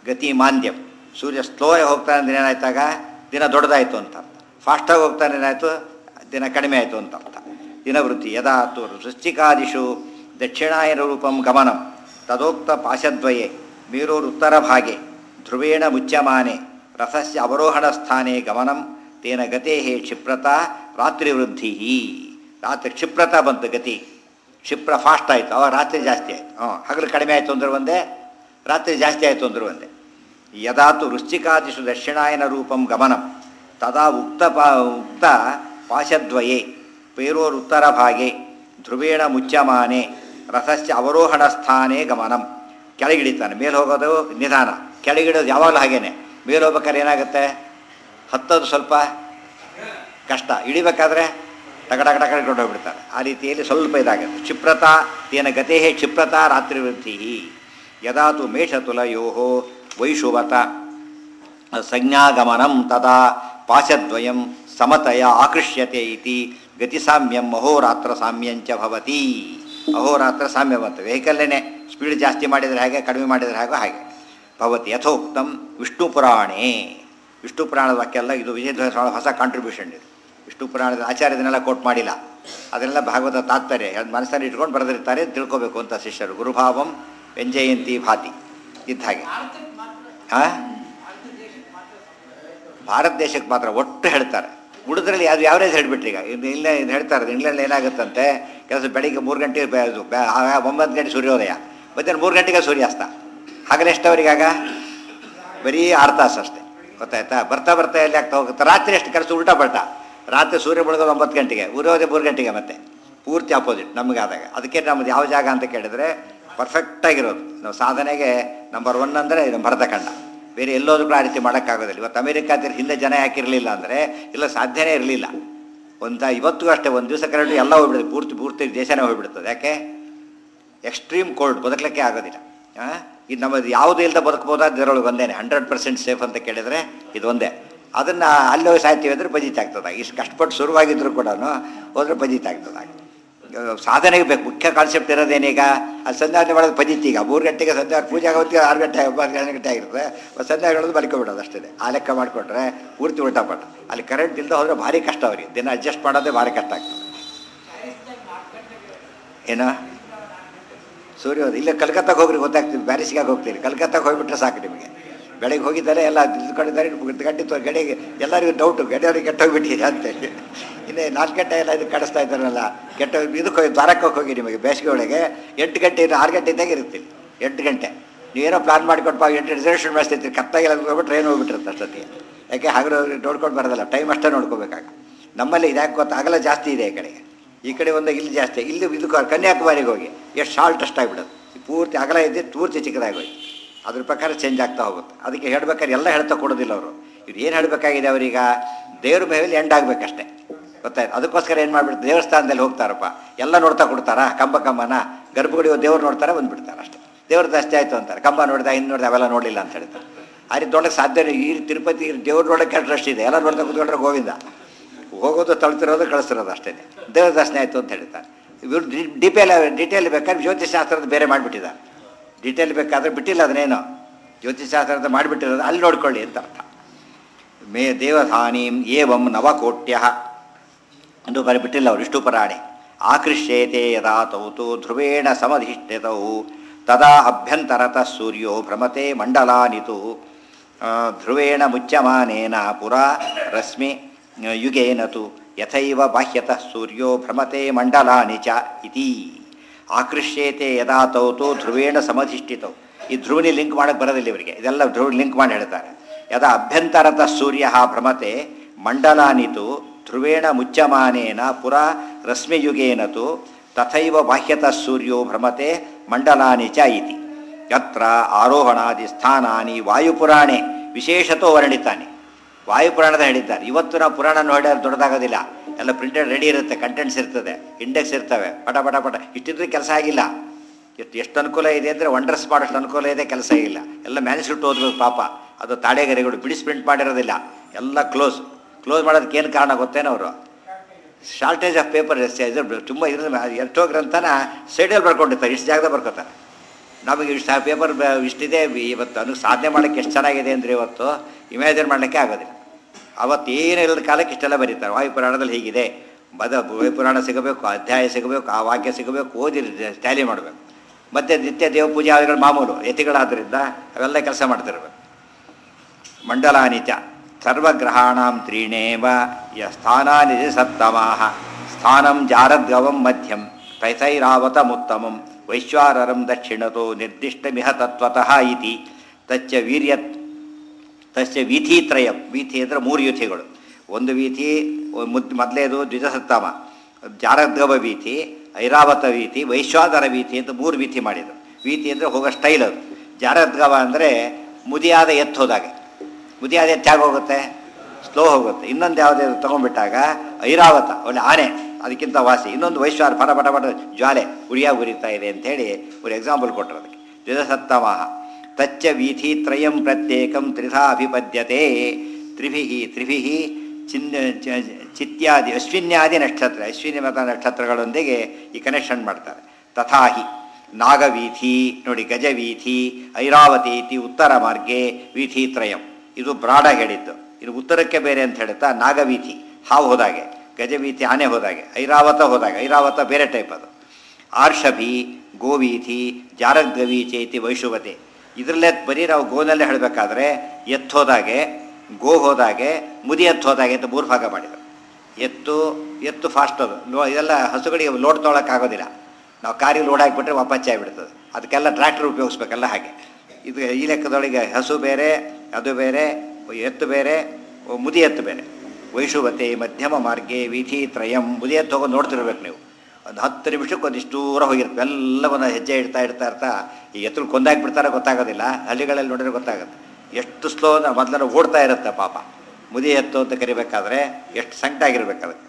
ಗತಿ ಮಾಂದ್ಯಂ ಸೂರ್ಯ ಸ್ಲೋ ಆಗಿ ಹೋಗ್ತಾನೆ ಅಂದ್ರೆ ಏನಾಯ್ತಾಗ ದಿನ ದೊಡ್ಡದಾಯಿತು ಅಂತ ಅರ್ಥ ಫಾಸ್ಟಾಗಿ ಹೋಗ್ತಾನೆ ಏನಾಯಿತು ದಿನ ಕಡಿಮೆ ಆಯಿತು ಅಂತ ಅರ್ಥ ದಿನವೃತ್ತಿ ಯದಾ ತು ವೃಶ್ಚಿಕಾದಿಷು ದಕ್ಷಿಣಾಯನ ರೂಪಂ ಗಮನಂ ತದೋಕ್ತ ಪಾಶದ್ವಯೇ ಮೇರೋರುತ್ತರ ಭಾಗೆ ಧ್ರುವೇಣ ಮುಚ್ಯಮಾನೆ ರಥಸ್ಯ ಅವರೋಹಣ ಸ್ಥಾನೆ ಗಮನಂ ತೇನ ಗತೇ ಕ್ಷಿಪ್ರತಾ ರಾತ್ರಿವೃದ್ಧಿ ರಾತ್ರಿ ಕ್ಷಿಪ್ರತಾ ಬಂತು ಗತಿ ಕ್ಷಿಪ್ರ ಫಾಸ್ಟ್ ಆಯಿತು ಅವಾಗ ರಾತ್ರಿ ಜಾಸ್ತಿ ಆಯಿತು ಹಾಂ ಹಗಲು ಕಡಿಮೆ ಆಯಿತು ಅಂದ್ರೆ ಒಂದೇ ರಾತ್ರಿ ಜಾಸ್ತಿ ಆಯಿತು ಅಂದ್ರೆ ಒಂದೇ ಯದಾತು ವೃಶ್ಚಿಕಾದಿಷು ದಕ್ಷಿಣಾಯನ ರೂಪಂ ಗಮನಂ ತದಾ ಉಕ್ತ ಪಾ ಉಕ್ತ ಪಾಶದ್ವಯೇ ಪೇರೋರುತ್ತರ ಭಾಗೆ ಧ್ರುವೇಣ ಮುಚ್ಯಮಾನೆ ರಥಸ್ಯ ಅವರೋಹಣ ಸ್ಥಾನೇ ಗಮನಂ ಕೆಳಗಿಳಿತಾನೆ ಮೇಲೆ ಹೋಗೋದು ನಿಧಾನ ಕೆಳಗಿಡೋದು ಯಾವಾಗಲೂ ಹಾಗೇನೆ ಮೇಲೆ ಹೋಗ್ಬೇಕಾದ್ರೆ ಏನಾಗುತ್ತೆ ಹತ್ತೋದು ಸ್ವಲ್ಪ ಕಷ್ಟ ಇಳಿಬೇಕಾದ್ರೆ ಟಕ ಟಕ ಟಕ ಕೊಂಡು ಹೋಗ್ಬಿಡ್ತಾರೆ ಆ ರೀತಿಯಲ್ಲಿ ಸ್ವಲ್ಪ ಇದಾಗುತ್ತೆ ಕ್ಷಿಪ್ರತಾ ತೇನ ಗತೇ ಕ್ಷಿಪ್ರತಾ ರಾತ್ರಿವೃದ್ಧಿ ಯದಾತು ಮೇಷತುಲಯೋ ವೈಶುವತ ಸಂಜ್ಞಾಗಮನಂ ತದಾ ಪಾಶದ್ವಯಂ ಸಮತಯ ಆಕೃಷ್ಯತೆ ಇತಿ ಗತಿಸಾಮ್ಯಂ ಅಹೋರಾತ್ರ ಸಾಮ್ಯಂಚ ಭವತಿ ಅಹೋರಾತ್ರ ಸಾಮ್ಯ ಬಂತು ವೆಹಿಕಲ್ಲೇನೆ ಸ್ಪೀಡ್ ಜಾಸ್ತಿ ಮಾಡಿದರೆ ಹಾಗೆ ಕಡಿಮೆ ಮಾಡಿದರೆ ಹಾಗೋ ಹಾಗೆ ಭವತಿ ಯಥೋಕ್ತಂ ವಿಷ್ಣು ಪುರಾಣೇ ವಿಷ್ಣು ಪುರಾಣದ ವಾಕ್ಯ ಇದು ವಿಜಯಧ್ವಜ ಸ್ವಾಮಿ ಹೊಸ ಕಾಂಟ್ರಿಬ್ಯೂಷನ್ ಇದು ವಿಷ್ಣು ಪುರಾಣದ ಆಚಾರ್ಯದನ್ನೆಲ್ಲ ಕೋಟ್ ಮಾಡಿಲ್ಲ ಅದನ್ನೆಲ್ಲ ಭಾಗವತ ತಾತ್ಪರ್ಯ ಅದು ಮನಸ್ಸಲ್ಲಿ ಇಟ್ಕೊಂಡು ಬರೆದಿರ್ತಾರೆ ತಿಳ್ಕೋಬೇಕು ಅಂತ ಶಿಷ್ಯರು ಗುರುಭಾವಂ ವ್ಯಂಜಯಂತಿ ಭಾತಿ ಇದ್ದ ಹಾಗೆ ಆ? ಭಾರತ ದೇಶಕ್ಕೆ ಮಾತ್ರ ಒಟ್ಟು ಹೇಳ್ತಾರೆ ಉಳಿದ್ರಲ್ಲಿ ಅದು ಯಾವ್ರೇಜ್ ಹೇಳ್ಬಿಟ್ರಿ ಈಗ ಇದು ಇಲ್ಲೇ ಇದು ಹೇಳ್ತಾರೆ ಇಂಗ್ಲೆಂಡ್ ಏನಾಗುತ್ತಂತೆ ಕೆಲಸ ಬೆಳಿಗ್ಗೆ ಮೂರು ಗಂಟೆಗೆ ಬೆ- ಅದು ಬೆ- ಆ- ಒಂಬತ್ತು ಗಂಟೆ ಸೂರ್ಯೋದಯ ಮಧ್ಯಾಹ್ನ ಮೂರು ಗಂಟೆಗೆ ಸೂರ್ಯಾಸ್ತ ಹಗಲು ಎಷ್ಟು ಅವರಿಗಾಗ ಬರೀ ಆರು ತಾಸು ಅಷ್ಟೇ ಗೊತ್ತಾಯ್ತಾ ಬರ್ತಾ ಬರ್ತಾ ಎಲ್ಲಿ ಆಗ್ತಾ ಹೋಗುತ್ತೆ ರಾತ್ರಿ ಎಷ್ಟು ಕೆಲಸ ಉಲ್ಟಾ ಪಲ್ಟಾ ರಾತ್ರಿ ಸೂರ್ಯ ಮುಳುಗೋದು ಒಂಬತ್ತು ಗಂಟೆಗೆ ಉರಿಯೋದೇ ಮೂರು ಗಂಟೆಗೆ ಮತ್ತೆ ಪೂರ್ತಿ ಆಪೋಸಿಟ್ ನಮಗೆ ಆದಾಗ ಅದಕ್ಕೆ ನಮ್ಮದು ಯಾವ ಜಾಗ ಅಂತ ಕೇಳಿದ್ರೆ ಪರ್ಫೆಕ್ಟಾಗಿರೋದು ನಾವು ಸಾಧನೆಗೆ ನಂಬರ್ ಒನ್ ಅಂದರೆ ಇದು ಭರತಖಂಡ ಬೇರೆ ಎಲ್ಲೋದ್ರೂ ಕೂಡ ಆ ರೀತಿ ಮಾಡೋಕ್ಕಾಗೋದಿಲ್ಲ ಇವತ್ತು ಅಮೇರಿಕಾದ ಹಿಂದೆ ಜನ ಯಾಕಿರಲಿಲ್ಲ ಅಂದರೆ ಇಲ್ಲ ಸಾಧ್ಯನೇ ಇರಲಿಲ್ಲ ಒಂದು ಇವತ್ತಿಗೂ ಅಷ್ಟೇ ಒಂದು ದಿವಸ ಕರೆಂಟ್ ಎಲ್ಲ ಹೋಗ್ಬಿಡುತ್ತೆ ಪೂರ್ತಿ ಪೂರ್ತಿ ದೇಶನೇ ಹೋಗ್ಬಿಡ್ತದೆ ಯಾಕೆ ಎಕ್ಸ್ಟ್ರೀಮ್ ಕೋಲ್ಡ್ ಬದುಕಲಿಕ್ಕೆ ಆಗೋದಿಲ್ಲ ಆ? ಇದು ನಮ್ಮದು ಯಾವುದು ಇಲ್ಲದೆ ಬದುಕಬಹುದಾ ಇದರೊಳಗೆ ಒಂದೇನೆ ಹಂಡ್ರೆಡ್ ಪರ್ಸೆಂಟ್ ಸೇಫ್ ಅಂತ ಕೇಳಿದರೆ ಇದು ಒಂದೇ ಅದನ್ನು ಅಲ್ಲಿ ಹೋಗಿ ಸಾಯ್ತೀವಿ ಅಂದರೆ ಪಜಿತ ಆಗ್ತದೆ ಇಷ್ಟು ಕಷ್ಟಪಟ್ಟು ಶುರುವಾಗಿದ್ರು ಕೂಡ ಹೋದ್ರೆ ಪಜಿತ ಆಗ್ತದೆ ಸಾಧನೆಗೆ ಬೇಕು ಮುಖ್ಯ ಕಾನ್ಸೆಪ್ಟ್ ಇರೋದೇನೀಗ ಅಲ್ಲಿ ಸಂಧ್ಯಾವನೆ ಮಾಡೋದು ಪಜಿತಿ ಈಗ ಮೂರು ಗಂಟೆಗೆ ಸಂಧ್ಯಾ ಪೂಜೆ ಆಗೋತ್ತಿಗೆ ಆರು ಗಂಟೆ ಒಂಬತ್ತು ಗಂಟೆ ಆಗಿರುತ್ತೆ ಸಂಧ್ಯಾ ಹೇಳೋದು ಮಲ್ಕೊಬಿಡೋದು ಅಷ್ಟೇ ಆ ಲೆಕ್ಕ ಮಾಡಿಕೊಟ್ರೆ ಪೂರ್ತಿ ಉಲ್ಟಾಪಟ್ಟು ಅಲ್ಲಿ ಕರೆಂಟ್ ಇಲ್ಲದೆ ಹೋದರೆ ಭಾರಿ ಕಷ್ಟ ಅವರಿಗೆ ದಿನ ಅಡ್ಜಸ್ಟ್ ಮಾಡೋದೇ ಭಾರಿ ಕಷ್ಟ ಆಗ್ತದೆ ಏನೋ ಸೂರ್ಯೋದಯ ಇಲ್ಲೇ ಕಲ್ಕತ್ತಾಗೆ ಹೋಗ್ರಿ ಗೊತ್ತಾಗ್ತದೆ ಪ್ಯಾರಿಸ್ಗಾಗ ಹೋಗ್ತೀರಿ ಕಲ್ಕತ್ತಾಗೆ ಹೋಗ್ಬಿಟ್ರೆ ಸಾಕು ನಿಮಗೆ ಬೆಳಗ್ಗೆ ಹೋಗಿದ್ದಾರೆ ಎಲ್ಲ ತಿಳ್ಕೊಂಡಿದ್ದಾರೆ ಗಂಟೆ ತೋ ಗಡಿಗೆ ಎಲ್ಲರಿಗೂ ಡೌಟು ಗಡಿಯವ್ರಿಗೆ ಕೆಟ್ಟೋಗ್ಬಿಟ್ಟಿದೆ ಅಂತೇಳಿ ಇನ್ನೇ ನಾಲ್ಕು ಗಂಟೆ ಎಲ್ಲ ಇದು ಕಡಿಸ್ತಾ ಇದ್ದಾರಲ್ಲ ಕೆಟ್ಟ ಇದಕ್ಕೆ ಹೋಗಿ ದ್ವಾರಕ್ಕೆ ಹೋಗಿ ನಿಮಗೆ ಬೇಸಿಗೆ ಒಳಗೆ ಎಂಟು ಗಂಟೆ ಇನ್ನು ಆರು ಗಂಟೆ ಇದ್ದಾಗ ಇರ್ತೀರಿ ಎಂಟು ಗಂಟೆ ನೀವೇನೋ ಪ್ಲಾನ್ ಮಾಡಿಕೊಟ್ಟು ಎಂಟು ರಿಸರ್ವೇಷನ್ ಮಾಡಿಸ್ತಿರ್ತೀರಿ ಕತ್ತಾಗೆಲ್ಲ ಹೋಗ್ಬಿಟ್ಟು ಟ್ರೈನ್ ಹೋಗ್ಬಿಟ್ಟಿರುತ್ತೆ ಅಷ್ಟೊತ್ತಿಗೆ ಯಾಕೆ ಹಗಲು ನೋಡ್ಕೊಂಡು ಬರೋದಲ್ಲ ಟೈಮ್ ಅಷ್ಟೇ ನೋಡ್ಕೋಬೇಕಾಗ ನಮ್ಮಲ್ಲಿ ಇದ್ಯಾಕೆ ಗೊತ್ತಾ ಅಗಲ ಜಾಸ್ತಿ ಇದೆ ಈ ಕಡೆಗೆ ಈ ಕಡೆ ಒಂದು ಇಲ್ಲಿ ಜಾಸ್ತಿ ಇಲ್ಲಿ ಇದು ಕನ್ಯಾಕುಮಾರಿಗೆ ಹೋಗಿ ಎಷ್ಟು ಶಾರ್ಟ್ ಅಷ್ಟಾಗ್ಬಿಡೋದು ಪೂರ್ತಿ ಅಗಲ ಇದೆ ಪೂರ್ತಿ ಚಿಕ್ಕದಾಗಿ ಹೋಗಿ ಅದ್ರ ಪ್ರಕಾರ ಚೇಂಜ್ ಆಗ್ತಾ ಹೋಗುತ್ತೆ ಅದಕ್ಕೆ ಹೇಳ್ಬೇಕಾದ್ರೆ ಎಲ್ಲ ಹೇಳ್ತಾ ಕೊಡೋದಿಲ್ಲ ಅವರು ಇವ್ರು ಏನು ಹೇಳಬೇಕಾಗಿದೆ ಅವರೀಗ ದೇವ್ರ ಮೇಲೆ ಎಂಡ್ ಆಗಬೇಕಷ್ಟೇ ಗೊತ್ತಾಯ್ತು ಅದಕ್ಕೋಸ್ಕರ ಏನು ಮಾಡ್ಬಿಡ್ತಾರೆ ದೇವಸ್ಥಾನದಲ್ಲಿ ಹೋಗ್ತಾರಪ್ಪ ಎಲ್ಲ ನೋಡ್ತಾ ಕೊಡ್ತಾರಾ ಕಂಬ ಕಂಬನ ಗರ್ಭಗುಡಿ ದೇವ್ರು ನೋಡ್ತಾರೆ ಬಂದ್ಬಿಡ್ತಾರೆ ಅಷ್ಟೇ ದೇವ್ರದ್ದು ಅಷ್ಟೇ ಆಯಿತು ಅಂತಾರೆ ಕಂಬ ನೋಡಿದ ಇನ್ನು ನೋಡಿದ ಅವೆಲ್ಲ ನೋಡಲಿಲ್ಲ ಅಂತ ಹೇಳ್ತಾರೆ ಆ ರೀತಿ ನೋಡೋಕ್ಕೆ ಸಾಧ್ಯನೇ ಈ ತಿರುಪತಿ ದೇವ್ರು ನೋಡೋಕ್ಕೆ ಅಷ್ಟು ಇದೆ ಎಲ್ಲ ನೋಡ್ತಾ ಕೂತ್ಕೊಂಡ್ರೆ ಗೋವಿಂದ ಹೋಗೋದು ತಳ್ತಿರೋದು ಕಳಿಸ್ತಿರೋದು ಅಷ್ಟೇ ದೇವ್ರ ದರ್ಶನ ಆಯಿತು ಅಂತ ಹೇಳ್ತಾರೆ ಇವರು ಡಿಟೇಲ್ ಡಿಟೇಲ್ ಬೇಕಾದ್ರೆ ಜ್ಯೋತಿಷಾಸ್ತ್ರದ ಬೇರೆ ಮಾಡಿಬಿಟ್ಟಿದ್ದಾರೆ ಡಿಟೇಲ್ ಬೇಕಾದ್ರೆ ಬಿಟ್ಟಿಲ್ಲ ಅದನ್ನೇನು ಜ್ಯೋತಿಷಾಸ್ತ್ರದ ಮಾಡಿಬಿಟ್ಟಿರೋದು ಅಲ್ಲಿ ನೋಡ್ಕೊಳ್ಳಿ ಅಂತ ಅರ್ಥ ಮೇ ದೇವಧಾನೀಂ ಏವಂ ನವಕೋಟ್ಯ ಎಂದು ಬರೆಬಿಟ್ಟಿಲ್ಲ ಅವರು ಇಷ್ಟು ಪರಾಣಿ ಆಕೃಷ್ಯೇತೆ ಯದಾ ತೌತು ಧ್ರುವೇಣ ಸಮಧಿಷ್ಠಿತೌ ತದಾ ಅಭ್ಯಂತರತಃ ಸೂರ್ಯೋ ಭ್ರಮತೆ ಮಂಡಲಾನಿತು ಆ, ಧ್ರುವೇಣ ಮುಚ್ಯಮಾನೇನ ಪುರಾ ರಶ್ಮಿ ಆ, ಯುಗೇನ ತು ಯಥೈವ ಬಾಹ್ಯತಃ ಸೂರ್ಯೋ ಭ್ರಮತೆ ಮಂಡಲಾನಿ ಚ ಇತಿ ಆಕೃಷ್ಯೇತೆ ಯದಾ ತೌತು ಧ್ರುವೇಣ ಸಮಧಿಷ್ಠಿತೌ ಈ ಧ್ರುವನಿ ಲಿಂಕ್ ಮಾಡಕ್ಕೆ ಬರೋದಿಲ್ಲ ಇವರಿಗೆ ಇದೆಲ್ಲ ಧ್ರುವ ಲಿಂಕ್ ಮಾಡಿ ಹೇಳ್ತಾರೆ ಯದಾ ಅಭ್ಯಂತರತಃ ಸೂರ್ಯ ಭ್ರಮತೆ ಮಂಡಲಾನಿತು ಧ್ರುವೇಣ ಮುಚ್ಯಮಾನೇನ ಪುರಾ ರಶ್ಮಿಯುಗೇನ ತು ತಥೈವ ಬಾಹ್ಯತಃ ಸೂರ್ಯೋ ಭ್ರಮತೆ ಮಂಡಲಾನಿ ಚ ಇತಿ ಯತ್ರ ಆರೋಹಣಾದಿ ಸ್ಥಾನಾನಿ ವಾಯುಪುರಾಣೆ ವಿಶೇಷತೋ ವರ್ಣಿತಾನೆ ವಾಯುಪುರಾಣದ ಹೇಳಿದ್ದಾರೆ ಇವತ್ತು ನಾವು ಪುರಾಣ ನೋಡಿ ದೊಡ್ಡದಾಗೋದಿಲ್ಲ ಎಲ್ಲ ಪ್ರಿಂಟೆಡ್ ರೆಡಿ ಇರುತ್ತೆ ಕಂಟೆಂಟ್ಸ್ ಇರ್ತದೆ ಇಂಡೆಕ್ಸ್ ಇರ್ತವೆ ಪಟ ಪಟ ಪಟ ಇಷ್ಟಿದ್ರೆ ಕೆಲಸ ಆಗಿಲ್ಲ ಎಷ್ಟು ಎಷ್ಟು ಅನುಕೂಲ ಇದೆ ಅಂದರೆ ವಂಡರ್ಸ್ ಮಾಡೋಷ್ಟು ಅನುಕೂಲ ಇದೆ ಕೆಲಸ ಇಲ್ಲ ಎಲ್ಲ ಮ್ಯಾನ್ಸ್ಕ್ರಿಪ್ಟ್ ಓದಬೇಕು ಪಾಪ ಅದು ತಾಡೆಗರಿಗಳು ಬಿಡಿಸಿ ಪ್ರಿಂಟ್ ಮಾಡಿರೋದಿಲ್ಲ ಎಲ್ಲ ಕ್ಲೋಸ್ ಕ್ಲೋಸ್ ಮಾಡೋದಕ್ಕೆ ಏನು ಕಾರಣ ಗೊತ್ತೇನೋ ಅವರು ಶಾರ್ಟೇಜ್ ಆಫ್ ಪೇಪರ್ ಇದು ತುಂಬ ಇದ್ರ ಎಷ್ಟೋ ಗ್ರಂಥನ ಸೈಡಲ್ಲಿ ಬರ್ಕೊಂಡಿರ್ತಾರೆ ಇಷ್ಟು ಜಾಗದಾಗ ಬರ್ಕೋತಾರೆ ನಮಗೆ ಇಷ್ಟು ಪೇಪರ್ ಇಷ್ಟಿದೆ ಇವತ್ತು ಅದಕ್ಕೆ ಸಾಧನೆ ಮಾಡೋಕ್ಕೆ ಎಷ್ಟು ಚೆನ್ನಾಗಿದೆ ಅಂದರೆ ಇವತ್ತು ಇಮ್ಯಾಜಿನ್ ಮಾಡಲಿಕ್ಕೆ ಆಗೋದಿಲ್ಲ ಅವತ್ತು ಏನಿಲ್ಲದ ಕಾಲಕ್ಕೆ ಇಷ್ಟೆಲ್ಲ ಬರೀತಾರೆ ವಾಯುಪುರಾಣದಲ್ಲಿ ಹೀಗಿದೆ ಬದ ವಾಯುಪುರಾಣ ಸಿಗಬೇಕು ಅಧ್ಯಾಯ ಸಿಗಬೇಕು ಆ ವಾಕ್ಯ ಸಿಗಬೇಕು ಓದಿ ಟ್ಯಾಲಿ ಮಾಡಬೇಕು ಮತ್ತು ನಿತ್ಯ ದೇವ ಪೂಜಾದಿಗಳು ಮಾಮೂಲು ಯತಿಗಳಾದ್ದರಿಂದ ಅವೆಲ್ಲ ಕೆಲಸ ಮಾಡ್ತಿರ್ಬೇಕು ಮಂಡಲಾನಿ ಚ ಸರ್ವಗ್ರಹಾಣಾಂ ತ್ರೀಣೇವ ಯ ಸ್ಥಾನಾನಿ ಸತ್ತಮಾಹ ಸ್ಥಾನಂ ಜಾರದ್ಗವಂ ಮಧ್ಯಂ ತೈತೈರಾವತಮುತ್ತಮಂ ವೈಶ್ವಾರರಂ ದಕ್ಷಿಣತೋ ನಿರ್ದಿಷ್ಟಮಿಹ ತತ್ವತಃ ಇತಿ ತಚ್ಚ ವೀರ್ಯತ್ ತಸ್ಯ ವೀಥಿತ್ರಯಂ ವೀಥಿ ಅಂದರೆ ಮೂರು ವೀಥಿಗಳು ಒಂದು ವೀಥಿ ಮುದ್ ಮೊದಲೇದು ದ್ವಿಜಸತ್ತಮ ಜಾರದ್ಗವ ವೀಥಿ ಐರಾವತ ವೀಥಿ ವೈಶ್ವಾದರ ವೀಥಿ ಅಂತ ಮೂರು ವೀಥಿ ಮಾಡಿದರು ವೀಥಿ ಅಂದರೆ ಹೋಗೋ ಸ್ಟೈಲ್ ಅದು ಜಾರದ್ಗವ ಅಂದರೆ ಮುದಿಯಾದ ಎತ್ತು ಹೋದಾಗೆ ಮುದಿಯಾದ ಎತ್ತು ಹೇಗೆ ಹೋಗುತ್ತೆ ಸ್ಲೋ ಹೋಗುತ್ತೆ ಇನ್ನೊಂದು ಯಾವುದೇ ತೊಗೊಂಡ್ಬಿಟ್ಟಾಗ ಐರಾವತ ಒಳ್ಳೆ ಆನೆ ಅದಕ್ಕಿಂತ ವಾಸಿ ಇನ್ನೊಂದು ವೈಶ್ವಾರ ಪಟ ಪಟ ಪಟ ಜ್ವಾಲೆ ಉರಿಯಾಗಿ ಉರಿತಾ ಇದೆ ಅಂಥೇಳಿ ಒಂದು ಎಕ್ಸಾಂಪಲ್ ಕೊಟ್ಟರು ಅದಕ್ಕೆ ದ್ವಿಜಸತ್ತಮಃ ತಚ್ಚ ವೀಥಿ ತ್ರಯಂ ಪ್ರತ್ಯೇಕಂ ತ್ರಿಧಾ ಅಭಿಪದ್ಯತೆ ತ್ರಿಭಿ ತ್ರಿಭಿ ಚಿನ್ ಚ- ಚಿತ್ಯಾದಿ ಅಶ್ವಿನ್ಯಾದಿ ನಕ್ಷತ್ರ ಅಶ್ವಿನಿ ಮತ ನಕ್ಷತ್ರಗಳೊಂದಿಗೆ ಈ ಕನೆಕ್ಷನ್ ಮಾಡ್ತಾರೆ ತಥಾಹಿ ನಾಗವೀಥಿ ನೋಡಿ ಗಜವೀಥಿ ಐರಾವತಿ ಇತಿ ಉತ್ತರ ಮಾರ್ಗೆ ವೀಥಿ ತ್ರಯಂ ಇದು ಬ್ರಾಡ ಹೇಳಿದ್ದು ಇದು ಉತ್ತರಕ್ಕೆ ಬೇರೆ ಅಂತ ಹೇಳುತ್ತಾ ನಾಗವೀಥಿ ಹಾವು ಹೋದಾಗೆ ಗಜವೀಥಿ ಆನೆ ಹೋದಾಗೆ ಐರಾವತ ಹೋದಾಗೆ ಐರಾವತ ಬೇರೆ ಟೈಪ್ ಅದು ಆರ್ಷಭಿ ಗೋವೀಥಿ ಜಾರದ್ಗವೀಚೆ ಇತಿ ವೈಶುವತೆ ಇದರಲ್ಲೇ ಬರೀ ನಾವು ಗೋನಲ್ಲೇ ಹೇಳಬೇಕಾದ್ರೆ ಎತ್ತು ಹೋದಾಗೆ ಗೋ ಹೋದಾಗೆ ಮುದಿ ಎತ್ತು ಹೋದಾಗೆ ಅಂತ ಮೂರು ಭಾಗ ಮಾಡಿದರು ಎತ್ತು ಎತ್ತು ಫಾಸ್ಟ್ ಅದು ಲೋ ಇದೆಲ್ಲ ಹಸುಗಳಿಗೆ ಲೋಡ್ ತೊಗೊಳಕ್ಕಾಗೋದಿಲ್ಲ ನಾವು ಕಾರಿಗೆ ಲೋಡ್ ಹಾಕಿಬಿಟ್ರೆ ವಾಪಸ್ ಆಗಿಬಿಡ್ತದೆ ಅದಕ್ಕೆಲ್ಲ ಟ್ರ್ಯಾಕ್ಟರ್ ಉಪಯೋಗಿಸ್ಬೇಕಲ್ಲ ಹಾಗೆ ಇದು ಈ ಲೆಕ್ಕದೊಳಗೆ ಹಸು ಬೇರೆ ಅದು ಬೇರೆ ಎತ್ತು ಬೇರೆ ಮುದಿ ಎತ್ತು ಬೇರೆ ವೈಶುವತೆ ಮಧ್ಯಮ ಮಾರ್ಗೆ ವೀಥಿ ತ್ರಯಂ ಮುದಿ ಎತ್ತು ಹೋಗೋದು ನೋಡ್ತಿರ್ಬೇಕು ನೀವು ಒಂದು ಹತ್ತು ನಿಮಿಷಕ್ಕೆ ಒಂದಿಷ್ಟು ದೂರ ಹೋಗಿರುತ್ತೆ ಎಲ್ಲವನ್ನ ಹೆಜ್ಜೆ ಇಡ್ತಾ ಇಡ್ತಾ ಇರ್ತಾ ಈ ಎತ್ತರು ಕೊಂದಾಕ್ಬಿಡ್ತಾರೆ ಗೊತ್ತಾಗೋದಿಲ್ಲ ಹಳ್ಳಿಗಳಲ್ಲಿ ನೋಡಿದ್ರೆ ಗೊತ್ತಾಗುತ್ತೆ ಎಷ್ಟು ಸ್ಲೋ ಮೊದಲ ಓಡ್ತಾ ಇರುತ್ತೆ ಪಾಪ ಮುದಿ ಎತ್ತು ಅಂತ ಕರಿಬೇಕಾದ್ರೆ ಎಷ್ಟು ಸಂಕಟಾಗಿರ್ಬೇಕು ಅದಕ್ಕೆ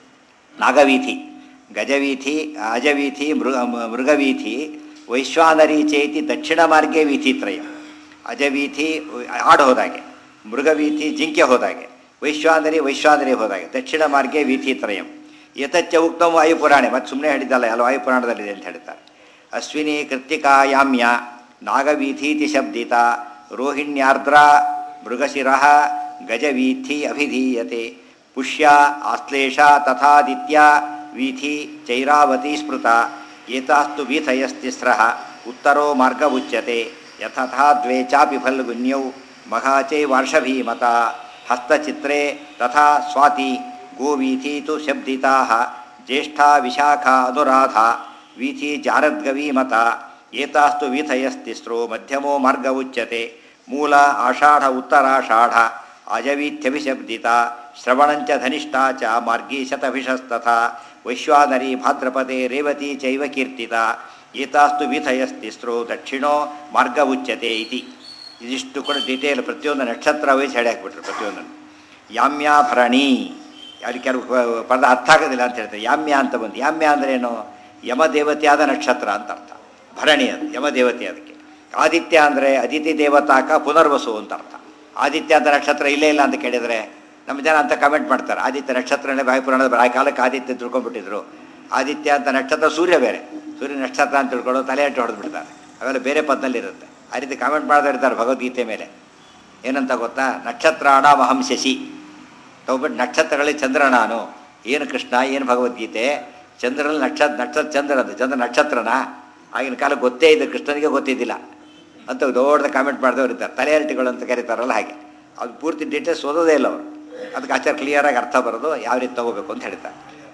ನಾಗವೀಥಿ ಗಜವೀಥಿ ಅಜವೀಥಿ ಮೃಗ ಮೃಗವೀಥಿ ವೈಶ್ವಾನರಿ ಚೇತಿ ದಕ್ಷಿಣ ಮಾರ್ಗೆ ವೀಥಿ ತ್ರಯ ಅಜವೀಥಿ ಆಡು ಹೋದಾಗೆ ಮೃಗವೀಥಿ ಜಿಂಕೆ ಹೋದಾಗೆ ವೈಶ್ವಾನರಿ ವೈಶ್ವಾನರಿ ಹೋದಾಗೆ ದಕ್ಷಿಣ ಮಾರ್ಗೆ ವೀಥಿ ತ್ರಯಂ ಯತಚ್ಚ ಉಕ್ತಂ ವಾಯುಪುರಾಣೆ ಮತ್ತು ಸುಮ್ಮನೆ ಹೇಳಿದ್ದಲ್ಲ ಎಲ್ಲ ವಾಯುಪುರಾಣದಲ್ಲಿದೆ ಅಂತ ಹೇಳ್ತಾರೆ ಅಶ್ವಿನಿ ಕೃತ್ತಿಕಾಯಾಮ್ಯ ನಾಗವೀಥೀತಿ ಶಬ್ದಿತ ರೋಹಿಣ್ಯಾರ್ದ್ರ ಮೃಗಶಿರ ಗಜವೀಥಿ ಅಭಿಧೀಯತೆ ಪುಷ್ಯ ಆಶ್ಲೇಷ ತಥಾದಿತ್ಯ ವೀಥಿ ಚೈರಾವತಿ ಸ್ಮೃತ ಏತಾಸ್ತು ವೀಥಯಸ್ತಿಸ್ರ ಉತ್ತರೋ ಮಾರ್ಗ ಉಚ್ಯತೆ ಯಥಥಾ ದ್ವೇ ಚಾಪಿ ಫಲ್ಗುನ್ಯೌ ಮಘಾಚೈ ವಾರ್ಷಭೀಮತ ಹಸ್ತಚಿತ್ರೇ ತಥಾ ಸ್ವಾತಿ ಗೋವೀಥಿ ತು ಶಬ್ದಿತಾ ಜ್ಯೇಷ್ಠಾ ವಿಶಾಖಾ ಅನುರಾಧ ವೀಥಿ ಜಾರದ್ಗವೀಮತ ಏತಾಸ್ತು ವೀಥಯಸ್ತಿಸ್ರೋ ಮಧ್ಯಮೋ ಮಾರ್ಗ ಉಚ್ಯತೆ ಮೂಲ ಆಷಾಢ ಉತ್ತರಾಷಾಢ ಅಜವೀಥ್ಯಭಿಶಬ್ದಿತ ಶ್ರವಣಂಚ ಧನಿಷ್ಠಾ ಚ ಮಾರ್ಗೀ ಶತಭಿಷಸ್ತಥಾ ವೈಶ್ವಾನರಿ ಭಾದ್ರಪದೆ ರೇವತಿ ಚೈವ ಕೀರ್ತಿತ ಏತಾಸ್ತು ವೀಥಯಸ್ತಿಸ್ರೋ ದಕ್ಷಿಣೋ ಮಾರ್ಗ ಉಚ್ಯತೆ ಇತಿ ಇದಿಷ್ಟು ಕೂಡ ಡೀಟೇಲ್ ಪ್ರತಿಯೊಂದು ನಕ್ಷತ್ರ ವಯಸ್ಸು ಹೇಳಿ ಹಾಕ್ಬಿಟ್ರು ಪ್ರತಿಯೊಂದನ್ನು ಯಾಮ್ಯಾಭರಣಿ ಯಾರಿಗೆ ಕೆಲವು ಪದ ಅರ್ಥ ಆಗೋದಿಲ್ಲ ಅಂತ ಹೇಳ್ತಾರೆ ಯಾಮ್ಯ ಅಂತ ಬಂದು ಯಾಮ್ಯ ಅಂದ್ರೆ ಏನು ಯಮದೇವತೆಯಾದ ನಕ್ಷತ್ರ ಅಂತ ಅರ್ಥ ಭರಣಿ ಅದು ಯಮದೇವತೆ ಅದಕ್ಕೆ ಆದಿತ್ಯ ಅಂದರೆ ಅದಿತಿ ದೇವತಾಕ ಪುನರ್ವಸು ಅಂತ ಅರ್ಥ ಆದಿತ್ಯ ಅಂತ ನಕ್ಷತ್ರ ಇಲ್ಲೇ ಇಲ್ಲ ಅಂತ ಕೇಳಿದರೆ ನಮ್ಮ ಜನ ಅಂತ ಕಮೆಂಟ್ ಮಾಡ್ತಾರೆ ಆದಿತ್ಯ ನಕ್ಷತ್ರನೇ ಬಾಯಿಪುರಾಣದ ಆ ಕಾಲಕ್ಕೆ ಆದಿತ್ಯ ತಿಳ್ಕೊಂಡ್ಬಿಟ್ಟಿದ್ರು ಆದಿತ್ಯ ಅಂತ ನಕ್ಷತ್ರ ಸೂರ್ಯ ಬೇರೆ ಸೂರ್ಯ ನಕ್ಷತ್ರ ಅಂತ ತಿಳ್ಕೊಂಡು ತಲೆ ಅಟ್ಟು ಹೊಡೆದು ಬಿಡ್ತಾರೆ ಅವೆಲ್ಲ ಬೇರೆ ಪದದಲ್ಲಿರುತ್ತೆ ಆ ರೀತಿ ಕಾಮೆಂಟ್ ಮಾಡ್ತಾ ಇರ್ತಾರೆ ಭಗವದ್ಗೀತೆ ಮೇಲೆ ಏನಂತ ಗೊತ್ತಾ ನಕ್ಷತ್ರಾಣ ಮಹಂ ಶಶಿ ತಗೊಬಿಟ್ಟು ನಕ್ಷತ್ರಗಳಲ್ಲಿ ಚಂದ್ರ ನಾನು ಏನು ಕೃಷ್ಣ ಏನು ಭಗವದ್ಗೀತೆ ಚಂದ್ರಲ್ಲಿ ನಕ್ಷತ್ರ ನಕ್ಷತ್ರ ಚಂದ್ರ ಅದು ಚಂದ್ರ ನಕ್ಷತ್ರನ ಆಗಿನ ಕಾಲ ಗೊತ್ತೇ ಇದೆ ಕೃಷ್ಣನಿಗೆ ಗೊತ್ತಿದ್ದಿಲ್ಲ ಅಂತ ದೊಡ್ಡ ಕಾಮೆಂಟ್ ಮಾಡಿದವರು ಇರ್ತಾರೆ ತಲೆ ಅರಟಿಗಳು ಅಂತ ಕರೀತಾರಲ್ಲ ಹಾಗೆ ಅದು ಪೂರ್ತಿ ಡೀಟೇಲ್ಸ್ ಓದೋದೇ ಇಲ್ಲ ಅವರು ಅದಕ್ಕೆ ಆಚಾರ ಕ್ಲಿಯರಾಗಿ ಅರ್ಥ ಬರೋದು ಯಾವ ರೀತಿ ತಗೋಬೇಕು ಅಂತ ಹೇಳ್ತಾರೆ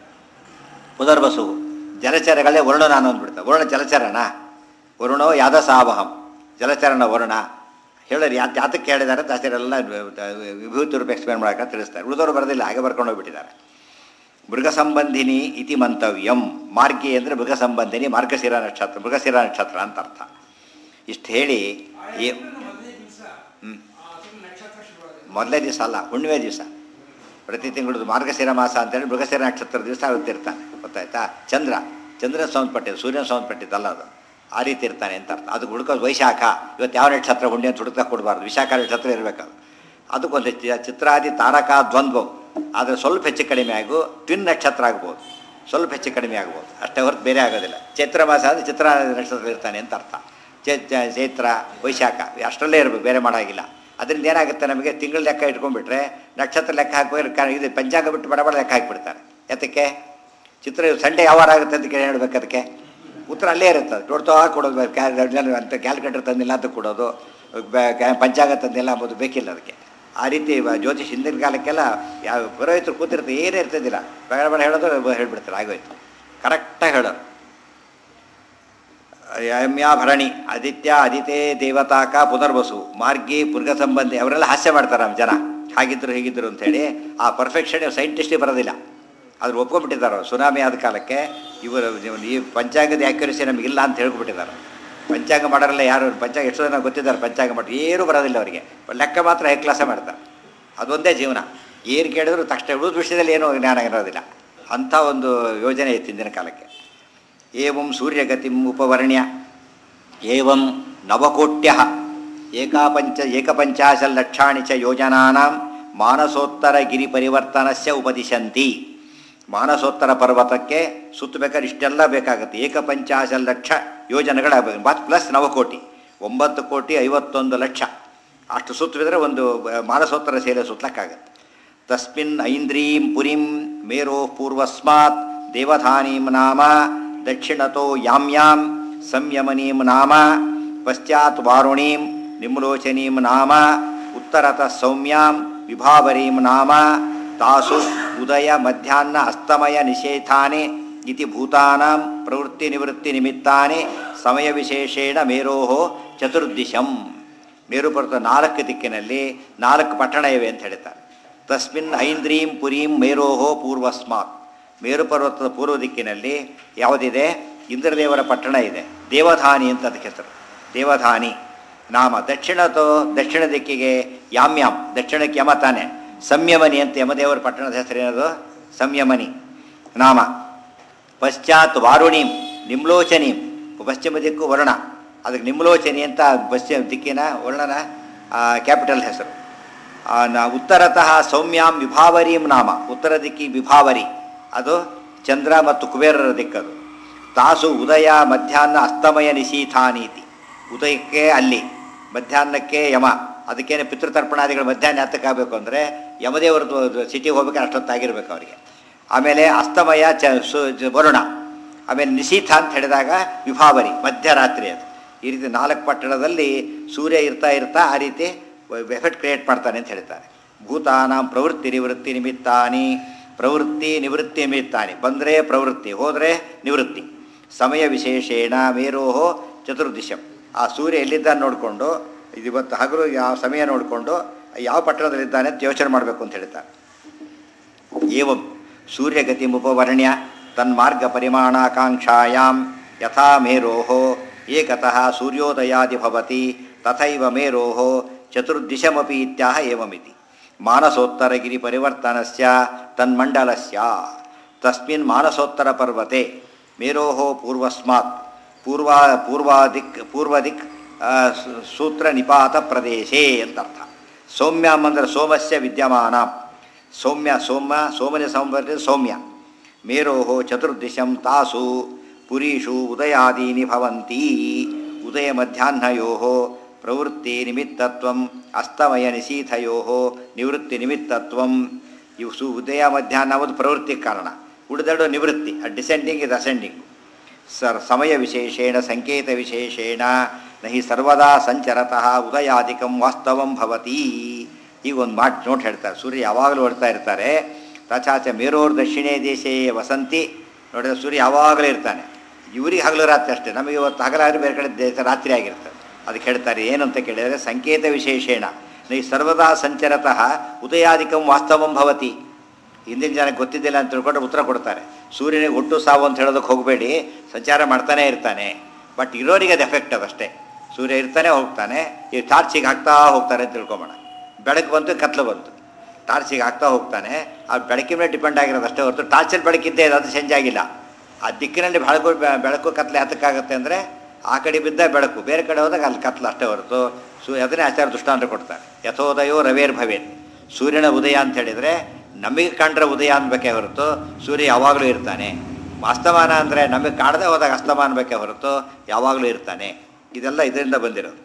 ಪುನರ್ವಸು ಜಲಚರಗಳೇ ವರುಣ ನಾನು ಅಂದ್ಬಿಡ್ತಾರೆ ವರುಣ ಜಲಚರಣ ವರುಣೋ ಯಾದ ಸಾವಹಂ ಜಲಚರಣ ವರುಣ ಹೇಳೋರು ಯಾತ ಯಾತಕ್ಕೆ ಹೇಳಿದ್ದಾರೆ ಅಂತ ಆಚಾರ್ಯರೆಲ್ಲ ವಿಭೂತಿ ರೂಪ ಎಕ್ಸ್ಪ್ಲೇನ್ ಮಾಡೋಕೆ ತಿಳಿಸ್ತಾರೆ ಉಳಿದವರು ಬರೋದಿಲ್ಲ ಹಾಗೆ ಬರ್ಕೊಂಡು ಹೋಗ್ಬಿಟ್ಟಿದ್ದಾರೆ ಮೃಗ ಸಂಬಂಧಿನಿ ಇತಿ ಮಂತವ್ಯಂ ಮಾರ್ಗಿ ಅಂದರೆ ಮೃಗ ಸಂಬಂಧಿನಿ ಮಾರ್ಗಶಿರ ನಕ್ಷತ್ರ ಮೃಗಶಿರ ನಕ್ಷತ್ರ ಅಂತ ಅರ್ಥ ಇಷ್ಟು ಹೇಳಿ ಏ ಹ್ಮ್. ಮೊದಲೇ ದಿವಸ ಅಲ್ಲ ಹುಣ್ಣಿಮೆ ದಿವಸ ಪ್ರತಿ ತಿಂಗಳದು ಮಾರ್ಗಶಿರ ಮಾಸ ಅಂತೇಳಿ ಮೃಗಶಿರ ನಕ್ಷತ್ರ ದಿವಸ ಇರ್ತಾನೆ ಗೊತ್ತಾಯ್ತಾ ಚಂದ್ರ ಚಂದ್ರನ ಸಂಬಂಧಪಟ್ಟಿದ್ದು ಸೂರ್ಯನ ಸಂಬಂಧಪಟ್ಟಿದ್ದಲ್ಲ ಅದು ಆ ರೀತಿ ಇರ್ತಾನೆ ಅಂತ ಅರ್ಥ ಅದಕ್ಕೆ ಹುಡುಕೋದು ವೈಶಾಖ ಇವತ್ತು ಯಾವ ನಕ್ಷತ್ರ ಹುಣ್ಣಿಮೆ ಅಂತ ಹುಡುಕ ಕೊಡಬಾರ್ದು ವಿಶಾಖ ನಕ್ಷತ್ರ ಇರಬೇಕದು ಅದಕ್ಕೊಂದು ಚಿ- ಚಿತ್ರಾದಿ ತಾರಕ ದ್ವಂದ್ವವು ಆದರೆ ಸ್ವಲ್ಪ ಹೆಚ್ಚು ಕಡಿಮೆ ಆಗು ಟ್ವಿನ್ ನಕ್ಷತ್ರ ಆಗ್ಬೋದು ಸ್ವಲ್ಪ ಹೆಚ್ಚು ಕಡಿಮೆ ಆಗ್ಬೋದು ಅಷ್ಟೇ ಹೊರತು ಬೇರೆ ಆಗೋದಿಲ್ಲ ಚೈತ್ರ ಮಾಸ ಅಂದರೆ ಚಿತ್ರ ನಕ್ಷತ್ರ ಇರ್ತಾನೆ ಅಂತ ಅರ್ಥ ಚೇ- ಚ- ಚೈತ್ರ ವೈಶಾಖ ಅಷ್ಟರಲ್ಲೇ ಇರಬೇಕು ಬೇರೆ ಮಾಡೋಂಗಿಲ್ಲ ಅದರಿಂದ ಏನಾಗುತ್ತೆ ನಮಗೆ ತಿಂಗಳ ಲೆಕ್ಕ ಇಟ್ಕೊಂಡ್ಬಿಟ್ರೆ ನಕ್ಷತ್ರ ಲೆಕ್ಕ ಹಾಕ್ಬೇಕು ಕ- ಇದು ಪಂಚಾಂಗ ಬಿಟ್ಟು ಬಡ ಬಡ ಲೆಕ್ಕ ಹಾಕಿಬಿಡ್ತಾರೆ ಯಾತಕ್ಕೆ ಚಿತ್ರ ಸಂಡೇ ಯಾವಾರ ಆಗುತ್ತೆ ಅಂತ ಕೇಳಿ ಹೇಳ್ಬೇಕು ಅದಕ್ಕೆ ಉತ್ತರ ಅಲ್ಲೇ ಇರುತ್ತೆ ಅದು ನೋಡ್ತಾ ಕೊಡೋದು ಬೇರೆ ಕ್ಯಾ- ಅಂತ ಕ್ಯಾಲ್ಕುಲೇಟರ್ ತಂದಿಲ್ಲ ಅಂತ ಕೊಡೋದು ಬ- ಕ್ಯಾ- ಪಂಚಾಂಗ ತಂದಿಲ್ಲ ಅಂಬೋದು ಬೇಕಿಲ್ಲ ಅದಕ್ಕೆ ಆ ರೀತಿ ಇವ- ಜ್ಯೋತಿಷ್ ಹಿಂದಿನ ಕಾಲಕ್ಕೆಲ್ಲ ಯಾವ ಪುರೋಹಿತರು ಕೂತಿರ್ತಾರೆ ಏನೇ ಇರ್ತಿದ್ದಿಲ್ಲ ಬೇಡ ಬೇಡ ಹೇಳೋದು ಹೇಳ್ಬಿಡ್ತಾರೆ ಆಗೋಯ್ತು ಕರೆಕ್ಟಾಗಿ ಹೇಳೋರು ಯಮ್ಯಾಭರಣಿ ಆದಿತ್ಯ ಅದಿತೇ ದೇವತಾಕ ಪುನರ್ವಸು ಮಾರ್ಗಿ ಪುರ್ಗ ಸಂಬಂಧಿ ಅವರೆಲ್ಲ ಹಾಸ್ಯ ಮಾಡ್ತಾರೆ ನಮ್ಮ ಜನ ಹಾಗಿದ್ರು ಹೀಗಿದ್ರು ಅಂತೇಳಿ ಆ ಪರ್ಫೆಕ್ಷನ್ ಸೈಂಟಿಸ್ಟಿಗೆ ಬರೋದಿಲ್ಲ ಆದ್ರೆ ಒಪ್ಕೊಂಡ್ಬಿಟ್ಟಿದ್ದಾರೆ ಅವ್ರು. ಸುನಾಮಿ ಆದ ಕಾಲಕ್ಕೆ ಇವರು ಈ ಪಂಚಾಂಗದ ಆ್ಯಕ್ಯುರಸಿ ನಮಗಿಲ್ಲ ಅಂತ ಹೇಳ್ಬಿಟ್ಟಿದ್ದಾರೆ ಪಂಚಾಂಗ ಮಾಡೋರೆಲ್ಲ ಯಾರು ಪಂಚಾಂಗ ಎಷ್ಟೋ ಜನ ಗೊತ್ತಿದ್ದಾರೆ ಪಂಚಾಂಗ ಮಾಡಿ ಏನೂ ಬರೋದಿಲ್ಲ ಅವರಿಗೆ ಲೆಕ್ಕ ಮಾತ್ರ ಹೈ ಕ್ಲಾಸ ಮಾಡ್ತಾರೆ ಅದೊಂದೇ ಜೀವನ ಏನು ಕೇಳಿದ್ರು ತಕ್ಷಣ ಉಳಿದ ವಿಷಯದಲ್ಲಿ ಏನೂ ಜ್ಞಾನ ಇರೋದಿಲ್ಲ ಅಂಥ ಒಂದು ಯೋಜನೆ ಇತ್ತು ಹಿಂದಿನ ಕಾಲಕ್ಕೆ ಏವಂ ಸೂರ್ಯಗತಿಂ ಉಪವರ್ಣ್ಯ ಏವಂ ನವಕೋಟ್ಯ ಏಕಾಪಂಚ ಏಕಪಂಚಾಶಲ್ಲಕ್ಷಾಣಿ ಚ ಯೋಜನಾನಾಂ ಮಾನಸೋತ್ತರ ಗಿರಿ ಪರಿವರ್ತನಸ್ಯ ಉಪದಿಶಂತಿ ಮಾನಸೋತ್ತರ ಪರ್ವತಕ್ಕೆ ಸುತ್ತಬೇಕಾದ್ರೆ ಇಷ್ಟೆಲ್ಲ ಬೇಕಾಗುತ್ತೆ ಏಕಪಂಚಾಶಲ್ ಲಕ್ಷ ಯೋಜನೆಗಳಾಗಬೇಕು ಮತ್ತು ಪ್ಲಸ್ ನವಕೋಟಿ ಒಂಬತ್ತು ಕೋಟಿ ಐವತ್ತೊಂದು ಲಕ್ಷ ಅಷ್ಟು ಸುತ್ತಿದ್ರೆ ಒಂದು ಆ, ಮಾನಸೋತ್ತರ ಸೇಲೆ ಸುತ್ತಲಕ್ಕಾಗತ್ತೆ ತಸ್ಮಿನ್ ಐಂದ್ರೀಂ ಪುರಿಂ ಮೇರೋ ಪೂರ್ವಸ್ಮಾತ್ ದೇವಧಾನೀಂ ನಾಮ ದಕ್ಷಿಣತೋ ಯಾಂ ಯಾಂ ಸಂಯಮನೀಂ ನಾಮ ಪಶ್ಚಾತ್ ವಾರುಣೀಂ ನಿಮ್ಲೋಚನೀಂ ನಾಮ ಉತ್ತರತಃ ಸೌಮ್ಯಾಂ ವಿಭಾವರೀಂ ನಾಮ ತಾಸು ಉದಯ ಮಧ್ಯಾಹ್ನ ಅಸ್ತಮಯ ನಿಷೇಧಾನೆ ಇತಿ ಭೂತಾನಾಂ ಪ್ರವೃತ್ತಿ ನಿವೃತ್ತಿ ನಿಮಿತ್ತಾನೆ ಸಮಯ ವಿಶೇಷೇಣ ಮೇರೋಹೋ ಚತುರ್ದಿಶಂ ಮೇರು ಪರ್ವತ ನಾಲ್ಕು ದಿಕ್ಕಿನಲ್ಲಿ ನಾಲ್ಕು ಪಟ್ಟಣ ಇವೆ ಅಂತ ಹೇಳ್ತಾರೆ ತಸ್ಮಿನ್ ಐಂದ್ರೀಂ ಪುರೀಂ ಮೇರೋಹೋ ಪೂರ್ವಸ್ಮಾತ್ ಮೇರು ಪರ್ವತದ ಪೂರ್ವ ದಿಕ್ಕಿನಲ್ಲಿ ಯಾವುದಿದೆ ಇಂದ್ರದೇವರ ಪಟ್ಟಣ ಇದೆ ದೇವಧಾನಿ ಅಂತ ಅದಕ್ಕೆ ಹೆಸರು ದೇವಧಾನಿ ನಾಮ ದಕ್ಷಿಣತೋ ದಕ್ಷಿಣ ದಿಕ್ಕಿಗೆ ಯಾಮ್ಯಾಮ್ ದಕ್ಷಿಣಕ್ಕೆ ಯಮ ತಾನೆ ಸಂಯಮನಿ ಅಂತ ಯಮದೇವರ ಪಟ್ಟಣದ ಹೆಸರೇನದು ಸಂಯಮನಿ ನಾಮ ಪಶ್ಚಾತ್ ವಾರುಣೀಂ ನಿಮ್ಲೋಚನೀಂ ಪಶ್ಚಿಮ ದಿಕ್ಕು ವರ್ಣ ಅದಕ್ಕೆ ನಿಮ್ಲೋಚನಿ ಅಂತ ಪಶ್ಚಿಮ ದಿಕ್ಕಿನ ವರ್ಣನ ಕ್ಯಾಪಿಟಲ್ ಹೆಸರು ಆ, ನ- ಉತ್ತರತಃ ಸೌಮ್ಯಾಂ ವಿಭಾವರೀಂ ನಾಮ ಉತ್ತರ ದಿಕ್ಕಿ ವಿಭಾವರಿ ಅದು ಚಂದ್ರ ಮತ್ತು ಕುಬೇರರ ದಿಕ್ಕದು ತಾಸು ಉದಯ ಮಧ್ಯಾಹ್ನ ಅಸ್ತಮಯ ನಿಶೀಥಾನೀತಿ ಉದಯಕ್ಕೆ ಅಲ್ಲಿ ಮಧ್ಯಾಹ್ನಕ್ಕೆ ಯಮ ಅದಕ್ಕೇನೆ ಪಿತೃತರ್ಪಣಾದಿಗಳು ಮಧ್ಯಾಹ್ನ ಹತ್ತಕ್ಕಾಗಬೇಕು ಅಂದರೆ ಯಮದೇವರದ್ದು ಸಿಟಿಗೆ ಹೋಗ್ಬೇಕಾದ್ರೆ ಅಷ್ಟೊತ್ತಾಗಿರ್ಬೇಕು ಅವರಿಗೆ ಆಮೇಲೆ ಅಸ್ತಮಯ ಚ ಸು ಜ- ವರುಣ ಆಮೇಲೆ ನಿಶೀಥ ಅಂತ ಹೇಳಿದಾಗ ವಿಭಾವರಿ ಮಧ್ಯರಾತ್ರಿ ಅದು ಈ ರೀತಿ ನಾಲ್ಕು ಪಟ್ಟಣದಲ್ಲಿ ಸೂರ್ಯ ಇರ್ತಾ ಇರ್ತಾ ಆ ರೀತಿ ಎಫೆಕ್ಟ್ ಕ್ರಿಯೇಟ್ ಮಾಡ್ತಾನೆ ಅಂತ ಹೇಳ್ತಾರೆ ಭೂತಾನಾಂ ಪ್ರವೃತ್ತಿ ನಿವೃತ್ತಿ ನಿಮಿತ್ತಾನಿ ಪ್ರವೃತ್ತಿ ನಿವೃತ್ತಿ ನಿಮಿತ್ತಾನಿ ಬಂದರೆ ಪ್ರವೃತ್ತಿ ಹೋದರೆ ನಿವೃತ್ತಿ ಸಮಯ ವಿಶೇಷೇಣ ಮೇರೋಹೋ ಚತುರ್ದಿಶಂ ಆ ಸೂರ್ಯ ಎಲ್ಲಿದ್ದಾನೆ ನೋಡಿಕೊಂಡು ಇದು ಇವತ್ತು ಹಗಲು ಯಾವ ಸಮಯ ನೋಡಿಕೊಂಡು ಯಾವ ಪಟ್ಟಣದಲ್ಲಿದ್ದಾನೆ ಅಂತ ಯೋಚನೆ ಮಾಡಬೇಕು ಅಂತ ಹೇಳ್ತಾರೆ ಏವಂ ಸೂರ್ಯಗತಿ ಉಪವರ್ಣ್ಯ ತನ್ಮಾರ್ಗ ಪರಿಮಾಣಾಕಾಂಕ್ಷಾಯಾಂ ಯಥಾ ಮೇರೋಃ ಏಕತಃ ಸೂರ್ಯೋದಯಾದಿ ಭವತಿ ತಥೈವ ಮೇರೋಃ ಚತುರ್ದಿಶಮಪಿ ಇತ್ಯಾಹ ಏವಮಿತಿ ಮಾನಸೋತ್ತರಗಿರಿ ಪರಿವರ್ತನಸ್ಯ ತನ್ಮಂಡಲಸ್ಯ ತಸ್ಮಿನ್ ಮಾನಸೋತ್ತರ ಪರ್ವತೆ ಮೇರೋಃ ಪೂರ್ವಸ್ಮಾತ್ ಪೂರ್ವ ಪೂರ್ವಾದಿಕ್ ಪೂರ್ವದಿಕ್ ಆ, ಸು- ಸೂತ್ರ ನಿಪಾತ ಪ್ರದೇಶೇ ಅಂತರ್ಥ ಸೌಮ್ಯಂ ಅಂದರೆ ಸೋಮಸ್ಯ ವಿದ್ಯಮಾನ ಸೌಮ್ಯ ಸೋಮ ಸೋಮನ ಸೌಂದರ್ಯ ಸೌಮ್ಯ ಮೇರೋಹೋ ಚತುರ್ದಿಶಂ ತಾಸು ಪುರೀಷು ಉದಯಾದೀನಿ ಭವಂತಿ ಉದಯ ಮಧ್ಯಾಹ್ನಯೋ ಪ್ರವೃತ್ತಿ ನಿಮಿತ್ತತ್ವಂ ಅಸ್ತಮಯ ನಿಶೀಥಯೋ ನಿವೃತ್ತಿ ನಿಮಿತ್ತತ್ವಂ ಇವು ಸು ಉದಯ ಮಧ್ಯಾಹ್ನ ಒಂದು ಪ್ರವೃತ್ತಿ ಕಾರಣ ಉಳಿದೆರಡು ನಿವೃತ್ತಿ ಡಿಸೆಂಡಿಂಗ್ ಇದು ಅಸೆಂಡಿಂಗ್ ಸರ್ ಸಮಯ ವಿಶೇಷೇಣ ಸಂಕೇತ ವಿಶೇಷೇಣ ನಹಿ ಸರ್ವದಾ ಸಂಚರತಃ ಉದಯಾದಿಕಂ ವಾಸ್ತವಂ ಭವತಿ ಈಗ ಒಂದು ಮಾತು ನೋಟ್ ಹೇಳ್ತಾರೆ ಸೂರ್ಯ ಯಾವಾಗಲೂ ಹೊಡ್ತಾ ಇರ್ತಾರೆ ತಚಾಚ ಮೇರೋರ್ ದಕ್ಷಿಣೇ ದೇಶೇ ವಸಂತಿ ನೋಡಿದ್ರೆ ಸೂರ್ಯ ಯಾವಾಗಲೂ ಇರ್ತಾನೆ ಇವ್ರಿಗೆ ಹಗಲು ರಾತ್ರಿ ಅಷ್ಟೇ ನಮಗೆ ಇವತ್ತು ಹಗಲಾದ್ರೆ ಬೇರೆ ಕಡೆ ದೇಶ ರಾತ್ರಿ ಆಗಿರ್ತದೆ ಅದಕ್ಕೆ ಹೇಳ್ತಾರೆ ಏನು ಅಂತ ಕೇಳಿದರೆ ಸಂಕೇತ ವಿಶೇಷೇಣ ನಹಿ ಸರ್ವದಾ ಸಂಚರತಃ ಉದಯಾದಿಕಂ ವಾಸ್ತವಂ ಭವತಿ ಹಿಂದಿನ ಜನಕ್ಕೆ ಗೊತ್ತಿದ್ದಿಲ್ಲ ಅಂತ ತಿಳ್ಕೊಂಡ್ರೆ ಉತ್ತರ ಕೊಡ್ತಾರೆ ಸೂರ್ಯನಿಗೆ ಹುಟ್ಟು ಸಾವು ಅಂತ ಹೇಳೋದಕ್ಕೆ ಹೋಗಬೇಡಿ ಸಂಚಾರ ಮಾಡ್ತಾನೆ ಇರ್ತಾನೆ ಬಟ್ ಇರೋರಿಗೆ ಅದು ಎಫೆಕ್ಟ್ ಅದಷ್ಟೇ ಸೂರ್ಯ ಇರ್ತಾನೆ ಹೋಗ್ತಾನೆ ಈ ಟಾರ್ಚಿಗೆ ಹಾಕ್ತಾ ಹೋಗ್ತಾರೆ ಅಂತ ತಿಳ್ಕೊಂಬೋಣ ಬೆಳಕು ಬಂತು ಕತ್ಲು ಬಂತು ಟಾರ್ಚಿಗೆ ಹಾಕ್ತಾ ಹೋಗ್ತಾನೆ ಆ ಬೆಳಕಿನ ಮೇಲೆ ಡಿಪೆಂಡ್ ಆಗಿರೋದು ಅಷ್ಟೇ ಹೊರತು ಟಾರ್ಚಲ್ಲಿ ಬೆಳಕಿದ್ದೇ ಇದೆ ಅದು ಚೇಂಜ್ ಆಗಿಲ್ಲ ಆ ದಿಕ್ಕಿನಲ್ಲಿ ಬೆಳಕು ಬೆ- ಬೆಳಕು ಕತ್ಲೆ ಹತ್ತಕ್ಕಾಗುತ್ತೆ ಅಂದರೆ ಆ ಕಡೆ ಬಿದ್ದ ಬೆಳಕು ಬೇರೆ ಕಡೆ ಹೋದಾಗ ಅಲ್ಲಿ ಕತ್ಲು ಅಷ್ಟೇ ಹೊರತು ಸೂ ಅದನ್ನೇ ಆಚಾರ ದೃಷ್ಟಾಂತ ಕೊಡ್ತಾರೆ ಯಥೋದಯೋ ರವೇರ್ ಭವೇನ್ ಸೂರ್ಯನ ಉದಯ ಅಂತ ಹೇಳಿದರೆ ನಮಗೆ ಕಂಡ್ರೆ ಉದಯ ಅನ್ಬೇಕೇ ಹೊರತು ಸೂರ್ಯ ಯಾವಾಗಲೂ ಇರ್ತಾನೆ ಅಸ್ತಮಾನ ಅಂದರೆ ನಮಗೆ ಕಾಣದೆ ಹೋದಾಗ ಅಸ್ತಮಾನ ಬೇಕೇ ಹೊರತು ಯಾವಾಗಲೂ ಇರ್ತಾನೆ ಇದೆಲ್ಲ ಇದರಿಂದ ಬಂದಿರೋದು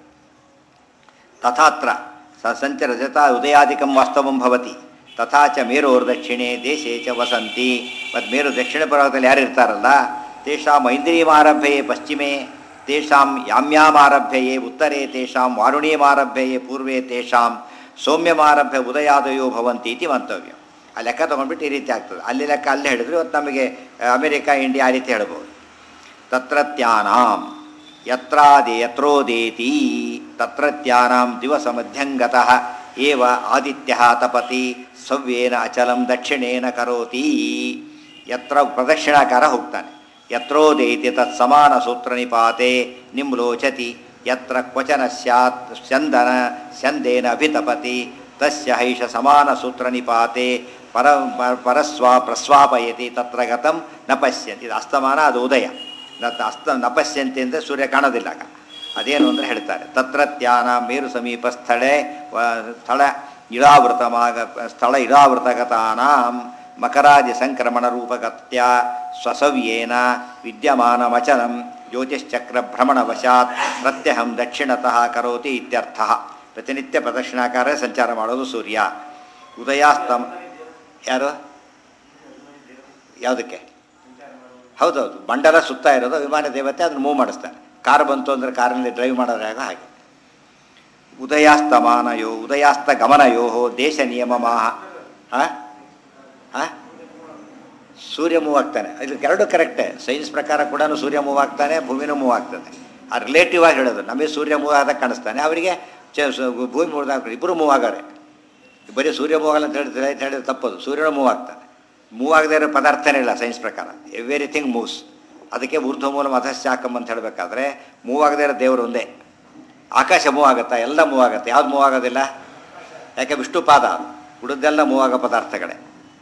ತಥಾತ್ರ ಸ ಸಂಚ ರಜತ ಉದಯಾದಿಕಂ ವಾಸ್ತವಂ ಭವತಿ ತಥಾ ಚ ಮೇರೋರ್ ದಕ್ಷಿಣೆ ದೇಶೇ ಚ ವಸಂತಿ ಮತ್ತು ಮೇರು ದಕ್ಷಿಣ ಭಾಗದಲ್ಲಿ ಯಾರು ಇರ್ತಾರಲ್ಲ ತೇಷಾಂ ಐಂದ್ರಿಯಮಾರಭ್ಯೆ ಪಶ್ಚಿಮೆ ತೇಷಾಂ ಯಾಮ್ಯಾಮಾರಭ್ಯೆ ಉತ್ತರೆ ತೇಷಾಂ ವಾರುಣೀಯಮಾರಭ್ಯೆ ಪೂರ್ವೆ ತೇಷಾಂ ಸೌಮ್ಯಮಾರಭ್ಯ ಉದಯಾದಯೋ ಭವಂತಿ ಇತಿ ಮಂತವ್ಯ ಆ ಲೆಕ್ಕ ತೊಗೊಂಡ್ಬಿಟ್ಟು ಈ ರೀತಿ ಆಗ್ತದೆ ಅಲ್ಲಿ ಲೆಕ್ಕ ಅಲ್ಲಿ ಹೇಳಿದ್ರೆ ಇವತ್ತು ನಮಗೆ ಆ, ಅಮೆರಿಕ ಇಂಡಿಯಾ ಆ ರೀತಿ ಹೇಳ್ಬೋದು ತತ್ರತ್ಯಾನಾಂ ಯತ್ರಾದಿ ಯತ್ರೋದೇತಿ ತತ್ರತ್ಯಾನಾಂ ದಿವಸ ಮಧ್ಯಂಗತಃ ಏವ ಆದಿತ್ಯ ತಪತಿ ಸವ್ಯೇನ ಅಚಲಂ ದಕ್ಷಿಣೇನ ಕರೋತಿ ಯತ್ರ ಪ್ರದಕ್ಷಿಣಾಕಾರ ಹೋಗ್ತಾನೆ ಯತ್ರೋದೇತಿ ತತ್ ಸಮಾನ ಸೂತ್ರ ನಿಪಾತೆ ನಿಮ್ಲೋಚತಿ ಯತ್ರ ಕ್ವಚನ ಸ್ಯಾತ್ ಸ್ಯಂದನ ಸ್ಯಂದೇನ ಅಭಿತಪತಿ ತಸ್ಯ ಹೈಷ ಸಮಾನ ಸೂತ್ರ ನಿಪಾತೆ ಪರ ಪರಸ್ವ ಪ್ರಸ್ವಾಪಯತಿ ತತ್ರ ಗತಂ ನ ಪಶ್ಯಂತಿ ಇದು ಅಸ್ತಮಾನ ಅದು ಉದಯ ನ- ಅಸ್ತ ನ ಪಶ್ಯಂತಿ ಅಂದರೆ ಸೂರ್ಯ ಕಾಣೋದಿಲ್ಲ ಆಗ ಅದೇನು ಅಂದರೆ ಹೇಳ್ತಾರೆ ತತ್ರತ್ಯಾನ ಮೇರು ಸಮೀಪ ಸ್ಥಳೆ ವ- ಸ್ಥಳ ಇಳಾವೃತಮಾಗ ಸ್ಥಳ ಇಳಾವೃತಗತಾನಾಂ ಮಕರಾದಿ ಸಂಕ್ರಮಣ ರೂಪಗತ್ಯ ಸ್ವಸವ್ಯೇನ ವಿದ್ಯಮಾನಮಚಲಂ ಜ್ಯೋತಿಶ್ಚಕ್ರ ಭ್ರಮಣವಶಾತ್ ಪ್ರತ್ಯಹಂ ದಕ್ಷಿಣತಃ ಕರೋತಿ ಇತ್ಯರ್ಥ ಪ್ರತಿನಿತ್ಯ ಪ್ರದಕ್ಷಿಣಾಕಾರ ಸಂಚಾರ ಮಾಡೋದು ಸೂರ್ಯ ಉದಯಾಸ್ತಮ ಯಾರು ಯಾವುದಕ್ಕೆ ಹೌದೌದು ಮಂಡಲ ಸುತ್ತ ಇರೋದು ವಿಮಾನ ದೇವತೆ ಅದನ್ನು ಮೂವ್ ಮಾಡಿಸ್ತಾನೆ ಕಾರ್ ಬಂತು ಅಂದರೆ ಕಾರಿನಲ್ಲಿ ಡ್ರೈವ್ ಮಾಡೋದ್ರಾಗ ಹಾಗೆ ಉದಯಾಸ್ತಮಾನಯೋ ಉದಯಾಸ್ತ ಗಮನಯೋ ದೇಶ ನಿಯಮ ಮಾಹ ಹಾಂ ಹಾಂ ಸೂರ್ಯ ಮೂವ್ ಆಗ್ತಾನೆ ಇದಕ್ಕೆ ಎರಡು ಕರೆಕ್ಟೇ ಸೈನ್ಸ್ ಪ್ರಕಾರ ಕೂಡ ಸೂರ್ಯ ಮೂವ್ ಆಗ್ತಾನೆ ಭೂಮಿನೂ ಮೂವ್ ಆಗ್ತದೆ ಆ ರಿಲೇಟಿವ್ ಆಗಿ ಹೇಳೋದು ನಮಗೆ ಸೂರ್ಯ ಮೂವ್ ಆದಾಗ ಕಾಣಿಸ್ತಾನೆ ಅವರಿಗೆ ಚ ಸು- ಭೂಮಿ ಮೂವ್ ಆಗ ಇಬ್ಬರು ಮೂವ್ ಆಗಾರೆ ಬರೀ ಸೂರ್ಯ ಮೂವ್ ಆಗಲ್ಲ ಅಂತ ಹೇಳಿದ್ರೆ ಅಂತ ಹೇಳಿದ್ರೆ ತಪ್ಪದು ಸೂರ್ಯನ ಮೂವ್ ಆಗ್ತಾನೆ ಮೂವ್ ಆಗದೇ ಇರೋ ಪದಾರ್ಥನೇ ಇಲ್ಲ ಸೈನ್ಸ್ ಪ್ರಕಾರ ಎವ್ರಿಥಿಂಗ್ ಮೂವ್ಸ್ ಅದಕ್ಕೆ ಊರ್ಧ್ವ ಮೂಲ ಮಧಶ್ಚಾಕಂ ಅಂತ ಹೇಳಬೇಕಾದ್ರೆ ಮೂವ್ ಆಗದೇ ಇರೋ ದೇವರು ಒಂದೇ ಆಕಾಶ ಮೂವ್ ಆಗುತ್ತಾ ಎಲ್ಲ ಮೂವ್ ಆಗುತ್ತೆ ಯಾವ್ದು ಮೂವ್ ಆಗೋದಿಲ್ಲ ಯಾಕೆ ವಿಷ್ಣುಪಾದ ಉಳಿದೆಲ್ಲ ಮೂವ್ ಆಗೋ ಪದಾರ್ಥಗಳೇ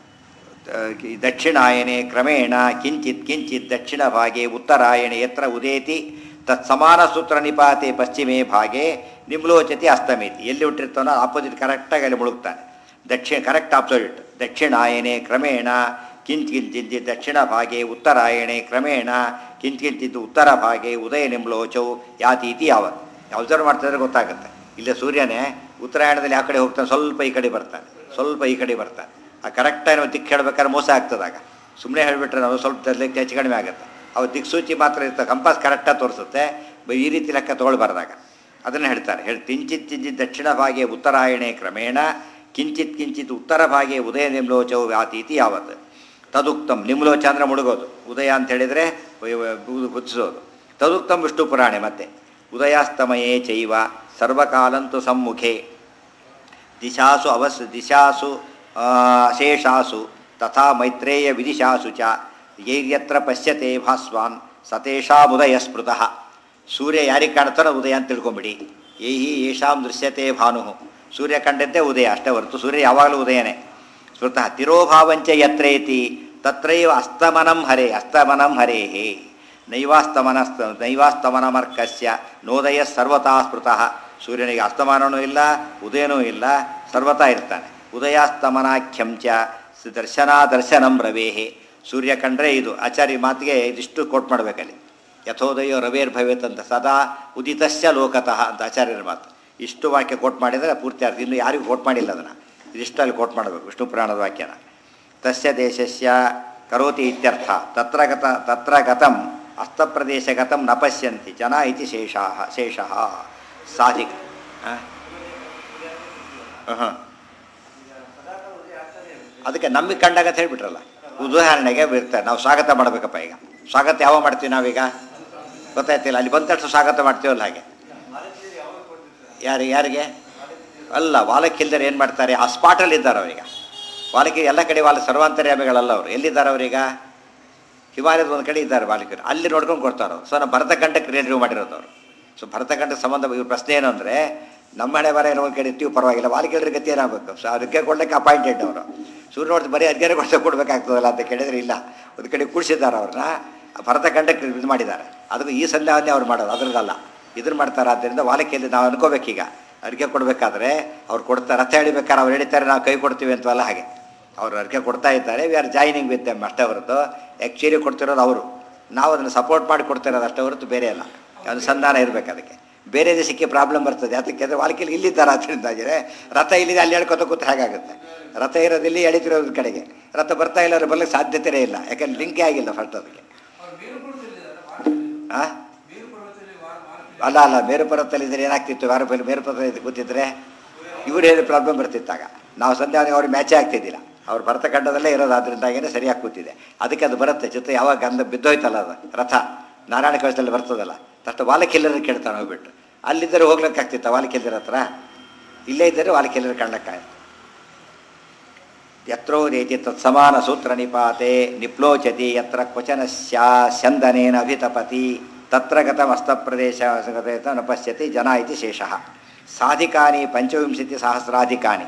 ಈ ದಕ್ಷಿಣಾಯನೆ ಕ್ರಮೇಣ ಕಿಂಚಿತ್ ಕಿಂಚಿತ್ ದಕ್ಷಿಣ ಭಾಗೆ ಉತ್ತರಾಯಣೆ ಯತ್ರ ಉದೇತಿ ತತ್ ಸಮಾನ ಸೂತ್ರ ನಿಪಾತೆ ಪಶ್ಚಿಮೇ ಭಾಗೆ ನಿಮ್ಲೋಚತಿ ಅಸ್ತಮೇತಿ ಎಲ್ಲಿ ಹುಟ್ಟಿರ್ತಾನೋ ಆಪೋಸಿಟ್ ಕರೆಕ್ಟಾಗಿ ಅಲ್ಲಿ ಮುಳುಗ್ತಾನೆ ದಕ್ಷಿಣ ಕರೆಕ್ಟ್ ಆಪೋಸಿಟ್ ದಕ್ಷಿಣಾಯನೆ ಕ್ರಮೇಣ ಕಿಂಚ್ ಕಿಂಚಿತ್ ದಕ್ಷಿಣ ಭಾಗೆ ಉತ್ತರಾಯಣೆ ಕ್ರಮೇಣ ಕಿಂಚ್ ಕಿಂಚಿತ್ ಉತ್ತರ ಭಾಗೆ ಉದಯ ನಿಮ್ಲೋಚೌ ಯಾತಿ ಇತಿ ಯಾವತ್ ಅಬ್ಸರ್ವ್ ಮಾಡ್ತಿದ್ರೆ ಗೊತ್ತಾಗುತ್ತೆ ಇಲ್ಲೇ ಸೂರ್ಯನೇ ಉತ್ತರಾಯಣದಲ್ಲಿ ಆ ಕಡೆ ಹೋಗ್ತಾನೆ ಸ್ವಲ್ಪ ಈ ಕಡೆ ಬರ್ತಾನೆ ಸ್ವಲ್ಪ ಈ ಕಡೆ ಬರ್ತಾನೆ ಆ ಕರೆಕ್ಟಾಗಿ ನಾವು ದಿಕ್ಕು ಹೇಳ್ಬೇಕಾದ್ರೆ ಮೋಸ ಆಗ್ತದಾಗ ಸುಮ್ಮನೆ ಹೇಳಿಬಿಟ್ರೆ ನಾವು ಸ್ವಲ್ಪ ತರಲಿಕ್ಕೆ ಹೆಚ್ಚು ಕಡಿಮೆ ಆಗುತ್ತೆ ಅವು ದಿಕ್ಸೂಚಿ ಮಾತ್ರ ಇರ್ತದೆ ಕಂಪಾಸ್ ಕರೆಕ್ಟಾಗಿ ತೋರಿಸುತ್ತೆ ಬ- ಈ ರೀತಿ ಲೆಕ್ಕ ತೊಗೊಳ್ಬಾರ್ದಾಗ ಅದನ್ನು ಹೇಳ್ತಾರೆ ಹೇಳಿ ಕಿಂಚಿತ್ ಕಿಂಚಿತ್ ದಕ್ಷಿಣ ಭಾಗೆ ಉತ್ತರಾಯಣೆ ಕ್ರಮೇಣ ಕಿಂಚಿತ್ ಕಿಂಚಿತ್ ಉತ್ತರ ಭಾಗೆ ಉದಯ ನಿಮ್ಲೋಚವು ವ್ಯಾತೀತಿ ಯಾವತ್ತು ತದುಕ್ತಂ ನಿಮ್ಲೋಚ ಅಂದರೆ ಮುಳುಗೋದು ಉದಯ ಅಂತ ಹೇಳಿದರೆ ಬುದ್ಧಿಸೋದು ತದುಕ್ತಂ ವಿಷ್ಣು ಪುರಾಣೆ ಮತ್ತೆ ಉದಯಾಸ್ತಮಯೇ ಚೈವ ಸರ್ವಕಾಲಂತು ಸಮ್ಮುಖೇ ದಿಶಾಸು ಅವಸ್ ದಿಶಾಸು ಆ, ಅಶೇಷಾಸು ತಥಾ ಮೈತ್ರೇಯ ವಿದಿಶಾಸು ಚ ಯೈರ್ಯತ್ರ ಪಶ್ಯತೆ ಭಾಸ್ವಾನ್ ಸತೇಷಾಮುದಯ ಸ್ಮೃತಃ ಸೂರ್ಯ ಯಾರಿಗೆ ಕಾಣ್ತಾನೋ ಉದಯ ಅಂತ ತಿಳ್ಕೊಂಬಿಡಿ ಏಹಿ ಯೇಷಾಂ ದೃಶ್ಯತೆ ಭಾನು ಸೂರ್ಯ ಕಂಡದ್ದೇ ಉದಯ ಅಷ್ಟೇ ಹೊರತು ಸೂರ್ಯ ಯಾವಾಗಲೂ ಉದಯನೇ ಸ್ಮೃತಃ ತಿರೋಭಾವಂಚ ಯತ್ರೇತಿ ತತ್ರೈವ ಅಸ್ತಮನಂ ಹರೇ ಅಸ್ತಮನಂ ಹರೇಹೇ ನೈವಾಸ್ತಮನ ನೈವಾಸ್ತಮನಮರ್ಕಸ್ಯ ನೋದಯ ಸರ್ವತಾ ಸ್ಮೃತಃ ಸೂರ್ಯನಿಗೆ ಅಸ್ತಮಾನನೂ ಇಲ್ಲ ಉದಯನೂ ಇಲ್ಲ ಸರ್ವತಾ ಇರ್ತಾನೆ ಉದಯಾಸ್ತಮನಾಖ್ಯಂ ಚ ಸ- ದರ್ಶನಾ ದರ್ಶನಂ ರವೇಹೆ ಸೂರ್ಯ ಕಂಡ್ರೆ ಇದು ಆಚಾರ್ಯ ಮಾತಿಗೆ ಇದಿಷ್ಟು ಕೋಟ್ ಮಾಡಬೇಕಲ್ಲಿ ಯಥೋದಯೋ ರವೇರ್ಭವೇತ್ ಅಂತ ಸದಾ ಉದಿತಸ್ಯ ಲೋಕತಃ ಅಂತ ಆಚಾರ್ಯರ ಮಾತು ಇಷ್ಟು ವಾಕ್ಯ ಕೋಟ್ ಮಾಡಿದರೆ ಪೂರ್ತಿ ಅರ್ಥ ಇನ್ನು ಯಾರಿಗೂ ಕೋಟ್ ಮಾಡಿಲ್ಲ ಅದನ್ನು ಇದಿಷ್ಟು ಅಲ್ಲಿ ಕೋಟ್ ಮಾಡಬೇಕು ವಿಷ್ಣು ಪುರಾಣದ ವಾಕ್ಯನ ತಸ್ಯ ದೇಶಸ್ಯ ಕರೋತಿ ಇತ್ಯರ್ಥ ತತ್ರ ಗತ ತತ್ರ ಗತಂ ಅಸ್ತಪ್ರದೇಶಗತಂ ನ ಪಶ್ಯಂತಿ ಜನ ಇತಿ ಶೇಷಾಹ ಶೇಷಃ ಸಾಧಿಕ ಹಾಂ ಅದಕ್ಕೆ ನಮಗೆ ಕಂಡಾಗ ಅಂತ ಹೇಳ್ಬಿಟ್ರಲ್ಲ ಉದಾಹರಣೆಗೆ ಇರ್ತಾರೆ ನಾವು ಸ್ವಾಗತ ಮಾಡಬೇಕಪ್ಪ ಈಗ ಸ್ವಾಗತ ಯಾವ ಮಾಡ್ತೀವಿ ನಾವೀಗ ಗೊತ್ತಾಯ್ತಿಲ್ಲ ಅಲ್ಲಿ ಬಂದ ತಕ್ಷಣ ಸ್ವಾಗತ ಮಾಡ್ತೀವಲ್ಲ ಹಾಗೆ ಯಾರಿಗೆ ಯಾರಿಗೆ ಅಲ್ಲ ವಾಲಕ್ಕಿಲ್ದರೆ ಏನು ಮಾಡ್ತಾರೆ ಆ ಸ್ಪಾಟಲ್ಲಿ ಇದ್ದಾರೆ ಅವರೀಗ ವಾಲಕಿ ಎಲ್ಲ ಕಡೆ ವಾಲ ಸರ್ವಾಂತರ್ಯಾಮಿಗಳಲ್ಲ ಅವರು ಎಲ್ಲಿದ್ದಾರೆ ಅವರೀಗ ಹಿಮಾಲಯದ ಒಂದು ಕಡೆ ಇದ್ದಾರೆ ಬಾಲಿಕರು ಅಲ್ಲಿ ನೋಡ್ಕೊಂಡು ಕೊಡ್ತಾರೆ ಅವರು ಸೊ ನಾವು ಭರತಖಂಡಕ್ಕೆ ರಿಲೇಟಿವ್ ಮಾಡಿರೋದು ಅವರು ಸೊ ಭರತಖಂಡಕ್ಕೆ ಸಂಬಂಧ ಇವ್ರ ಪ್ರಶ್ನೆ ಏನು ಅಂದರೆ ನಮ್ಮ ಹಣೆ ಬರ ಏನೋ ಒಂದು ಕಡೆ ಇರ್ತೀವಿ ಪರವಾಗಿಲ್ಲ ವಾಲಿಕೆಲ್ರ ಗತಿ ಏನಾಗಬೇಕು ಸೊ ಅದಕ್ಕೆ ಕೊಡ್ಲಿಕ್ಕೆ ಅಪಾಯಿಂಟೆಡ್ ಅವರು ಸೂರ್ಯ ನೋಡ್ತು ಬರೀ ಅದ್ಗೇನೆ ಕೊಡ್ತಾ ಕೊಡಬೇಕಾಗ್ತದಲ್ಲ ಅಂತ ಕೇಳಿದ್ರೆ ಇಲ್ಲ ಒಂದು ಕಡೆ ಕೂಡಿಸಿದ್ದಾರೆ ಅವ್ರನ್ನ ಭರತಖಂಡಕ್ಕೆ ಇದು ಮಾಡಿದ್ದಾರೆ ಅದಕ್ಕೆ ಈ ಸಂಧ್ಯಾವನ್ನೇ ಅವ್ರು ಮಾಡೋದು ಅದ್ರದ್ದಲ್ಲ ಇದನ್ನು ಮಾಡ್ತಾರೆ ಆದ್ದರಿಂದ ವಾಲಕೆಯಲ್ಲಿ ನಾವು ಅನ್ಕೋಬೇಕೀಗ ಅಡುಗೆ ಕೊಡಬೇಕಾದ್ರೆ ಅವ್ರು ಕೊಡ್ತಾರೆ ರಥ ಎಳಿಬೇಕಾದ್ರೆ ಅವ್ರು ಎಳಿತಾರೆ ನಾವು ಕೈ ಕೊಡ್ತೀವಿ ಅಂತವಲ್ಲ ಹಾಗೆ ಅವರು ಅರ್ಕೆ ಕೊಡ್ತಾ ಇದ್ದಾರೆ we are joining with them ಅಷ್ಟೇ ಹೊರತು ಆ್ಯಕ್ಚುಲಿ ಕೊಡ್ತಿರೋದು ಅವರು ನಾವು ಅದನ್ನು ಸಪೋರ್ಟ್ ಮಾಡಿ ಕೊಡ್ತಿರೋದು ಅಷ್ಟೇ ಹೊರತು ಬೇರೆ ಅಲ್ಲ ಅನುಸಂಧಾನ ಇರಬೇಕು ಅದಕ್ಕೆ ಬೇರೆ ದೇಶಕ್ಕೆ ಪ್ರಾಬ್ಲಮ್ ಬರ್ತದೆ ಅದಕ್ಕೆ ಅಂದರೆ ವಾಲ್ಕಿಲ್ ಇಲ್ಲಿದ್ದಾರೆ ಅದರಿಂದಾಗಿದ್ರೆ ರಥ ಇಲ್ಲಿದೆ ಅಲ್ಲಿ ಹೇಳ್ಕೊತ ಕೂತ್ರೆ ಹೇಗಾಗುತ್ತೆ ರಥ ಇರೋದಿಲ್ಲಿ ಎಳಿತಿರೋದ್ರ ಕಡೆಗೆ ರಥ ಬರ್ತಾ ಇಲ್ಲ ಅವ್ರು ಬರ್ಲಿಕ್ಕೆ ಸಾಧ್ಯತೆಯೇ ಇಲ್ಲ ಯಾಕಂದ್ರೆ ಲಿಂಕೇ ಆಗಿಲ್ಲ ಫಸ್ಟ್ ಅದಕ್ಕೆ ಆ? ಅಲ್ಲ ಅಲ್ಲ ಮೇರು ಪರ್ವತದಲ್ಲಿ ಇದ್ರೆ ಏನಾಗ್ತಿತ್ತು ಯಾರು ಬೇರೆ ಮೇರು ಪರ್ವತ ಕೂತಿದ್ರೆ ಇವ್ರು ಹೇಳಿ ಪ್ರಾಬ್ಲಮ್ ಬರ್ತಿತ್ತಾಗ ನಾವು ಸಂಧ್ಯಾ ಅವ್ರಿಗೆ ಮ್ಯಾಚೇ ಆಗ್ತಿದ್ದಿಲ್ಲ ಅವ್ರು ಭರತಖಂಡದಲ್ಲೇ ಇರೋದು ಅದರಿಂದಾಗೇನೆ ಸರಿಯಾಗಿ ಕೂತಿದೆ ಅದಕ್ಕೆ ಅದು ಬರುತ್ತೆ ಚಿತ್ರ ಯಾವಾಗ ಗಂಧ ಬಿದ್ದೋಯ್ತಲ್ಲ ಅದು ರಥ ನಾರಾಯಣ ಕವಚದಲ್ಲಿ ಬರ್ತದಲ್ಲ ತಟ್ಟು ವಾಲಕಿಲ್ಲರ ಕೇಳ್ತಾನೆ ಹೋಗ್ಬಿಟ್ಟು ಅಲ್ಲಿದ್ದರೆ ಹೋಗ್ಲಿಕ್ಕಾಗ್ತಿತ್ತ ವಾಲಕಿಲ್ಲರ ಹತ್ರ ಇಲ್ಲೇ ಇದ್ದರೆ ವಾಲಕಿಲ್ಲರ ಕಾಣ್ಲಿಕ್ಕಾಯ್ತು ಯತ್ರೋ ರೇತಿ ತತ್ಸಮಾನ ಸೂತ್ರ ನಿಪಾತೆ ನಿಪ್ಲೋಚತಿ ಯತ್ರ ಕ್ವಚನ ಸ್ಯಾ ಸ್ಯಂದನೇನ ಅಭಿತಪತಿ ತತ್ರ ಗತಮಸ್ತ ಪ್ರದೇಶ ನ ಪಶ್ಯತಿ ಜನ ಇತಿ ಶೇಷಃ ಸಾಧಿಕಾನಿ ಪಂಚವಿಂಶತಿ ಸಹಸ್ರಾಧಿಕಾನಿ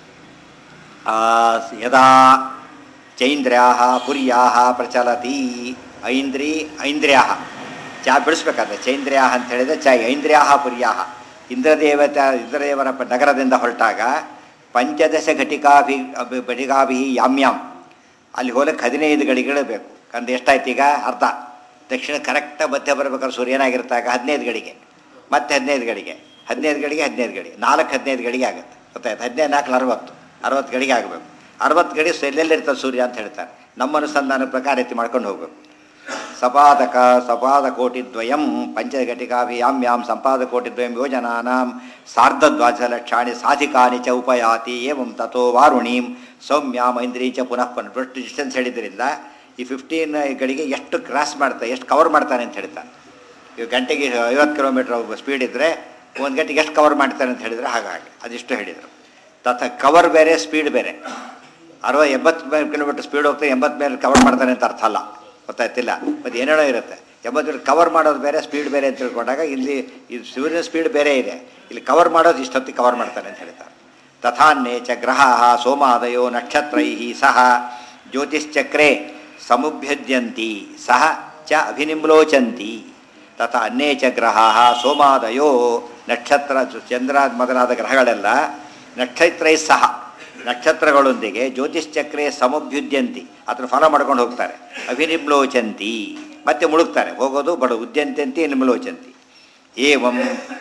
ಆ, ಯದಾ ಚೈಂದ್ರ್ಯಾ ಪುರ್ಯಾ ಪ್ರಚಲತಿ ಐಂದ್ರಿ ಐಂದ್ರ್ಯಾ ಚಾ ಬಿಡಿಸ್ಬೇಕಾದ್ರೆ ಚೈಂದ್ರ್ಯಾ ಅಂತ ಹೇಳಿದ್ರೆ ಚ ಐಂದ್ರ್ಯಾ ಪುರ್ಯಾ ಇಂದ್ರದೇವತ ಇಂದ್ರದೇವರ ಪ- ನಗರದಿಂದ ಹೊರಟಾಗ ಪಂಚದಶ ಘಟಿಕಾಭಿ ಅಭಿ- ಘಟಿಕಾಭಿ ಯಾಮ್ಯಾಮ್ ಅಲ್ಲಿ ಹೋಲಕ್ಕೆ ಹದಿನೈದು ಗಡಿಗಳು ಬೇಕು ಅಂದ್ರೆ ಎಷ್ಟಾಯ್ತು ಈಗ ಅರ್ಧ ದಕ್ಷಿಣ ಕರೆಕ್ಟಾಗಿ ಮಧ್ಯ ಬರ್ಬೇಕಾದ್ರೆ ಸೂರ್ಯ ಏನಾಗಿರ್ತಾಗ ಹದಿನೈದು ಗಡಿಗೆ ಮತ್ತೆ ಹದಿನೈದು ಗಡಿಗೆ ಹದಿನೈದು ಗಡಿಗೆ ಹದಿನೈದು ಗಡಿ ನಾಲ್ಕು ಹದಿನೈದು ಗಡಿಗೆ ಆಗುತ್ತೆ ಗೊತ್ತಾಯ್ತು ಹದಿನೈದು ನಾಲ್ಕು ಅರವತ್ತು ಅರವತ್ತು ಗಡಿಗೆ ಆಗಬೇಕು ಅರವತ್ತು ಗಡಿ ಎಲ್ಲೆಲ್ಲಿರ್ತದೆ ಸೂರ್ಯ ಅಂತ ಹೇಳ್ತಾರೆ ನಮ್ಮ ಅನುಸಂಧಾನ ಪ್ರಕಾರ ರೀತಿ ಮಾಡ್ಕೊಂಡು ಹೋಗ್ಬೇಕು ಸಪಾದಕ ಸಪಾದಕೋಟಿದ್ವಯಂ ಪಂಚಘಟಿಕಾಭಿಯಾಮ್ಯಾಂ ಸಂಪಾದಕೋಟಿದ್ವಯಂ ಯೋಜನಾನಾಂ ಸಾರ್ಧದ್ವಾದಶಲಕ್ಷಾಣಿ ಸಾಧಿಕಾನಿ ಚ ಉಪಯಾತಿ ಏವಂ ತಥೋ ವಾರುಣೀಂ ಸೌಮ್ಯಾಂ ಐಂದ್ರಿ ಚ ಪುನಃ ಪುನಃ ಫಸ್ಟ್ ಡಿಸ್ಟೆನ್ಸ್ ಹೇಳಿದ್ರಿಂದ ಈ ಫಿಫ್ಟೀನ್ ಗಡಿಗೆ ಎಷ್ಟು ಕ್ರಾಸ್ ಮಾಡ್ತಾನೆ ಎಷ್ಟು ಕವರ್ ಮಾಡ್ತಾನೆ ಅಂತ ಹೇಳ್ತಾನೆ ಈಗ ಗಂಟೆಗೆ ಐವತ್ತು ಕಿಲೋಮೀಟ್ರ್ ಸ್ಪೀಡ್ ಇದ್ದರೆ ಒಂದು ಗಂಟೆಗೆ ಎಷ್ಟು ಕವರ್ ಮಾಡ್ತಾನೆ ಅಂತ ಹೇಳಿದರೆ ಹಾಗಾಗಿ ಅದಿಷ್ಟು ಹೇಳಿದರು ತಥ ಕವರ್ ಬೇರೆ ಸ್ಪೀಡ್ ಬೇರೆ ಅರವ ಎಂಬತ್ತು ಮೇಲೆ ಕಿಲೋಮೀಟರ್ ಸ್ಪೀಡ್ ಹೋಗ್ತಾರೆ ಎಂಬತ್ತು ಮೇಲೆ ಕವರ್ ಮಾಡ್ತಾನೆ ಅಂತ ಅರ್ಥ ಅಲ್ಲ ಗೊತ್ತಾಯ್ತಿಲ್ಲ ಮತ್ತು ಏನೇನೋ ಇರುತ್ತೆ ಎಂಬತ್ತು ಕವರ್ ಮಾಡೋದು ಬೇರೆ ಸ್ಪೀಡ್ ಬೇರೆ ಅಂತ ತಿಳ್ಕೊಂಡಾಗ ಇಲ್ಲಿ ಇದು ಸೂರ್ಯನ ಸ್ಪೀಡ್ ಬೇರೆ ಇದೆ ಇಲ್ಲಿ ಕವರ್ ಮಾಡೋದು ಇಷ್ಟೊತ್ತಿಗೆ ಕವರ್ ಮಾಡ್ತಾನೆ ಅಂತ ಹೇಳ್ತಾರೆ ತಥಾನ್ಯೇ ಚ ಗ್ರಹ ಸೋಮಾದಯೋ ನಕ್ಷತ್ರೈ ಸಹ ಜ್ಯೋತಿಶ್ಚಕ್ರೆ ಸಮುಭ್ಯದ್ಯಂತಿ ಸಹ ಚ ಅಭಿನಿಮ್ಲೋಚಂತಿ ತಥಾ ಅನ್ಯೇ ಚ ಗ್ರಹ ಸೋಮಾದಯೋ ನಕ್ಷತ್ರ ಚಂದ್ರ ಮೊದಲಾದ ಗ್ರಹಗಳೆಲ್ಲ ನಕ್ಷತ್ರೈ ಸಹ ನಕ್ಷತ್ರಗಳೊಂದಿಗೆ ಜ್ಯೋತಿಶ್ಚಕ್ರೆ ಸಮಭ್ಯುದ್ಯಂತಿ ಅದನ್ನು ಫಾಲೋ ಮಾಡ್ಕೊಂಡು ಹೋಗ್ತಾರೆ ಅಭಿನಿಮ್ಲೋಚಂತಿ ಮತ್ತೆ ಮುಳುಗ್ತಾರೆ ಹೋಗೋದು ಬಡ ಉದ್ಯಂತ್ಯಂತಿ ನಿಮ್ಲೋಚಂತಿ ಏವಂ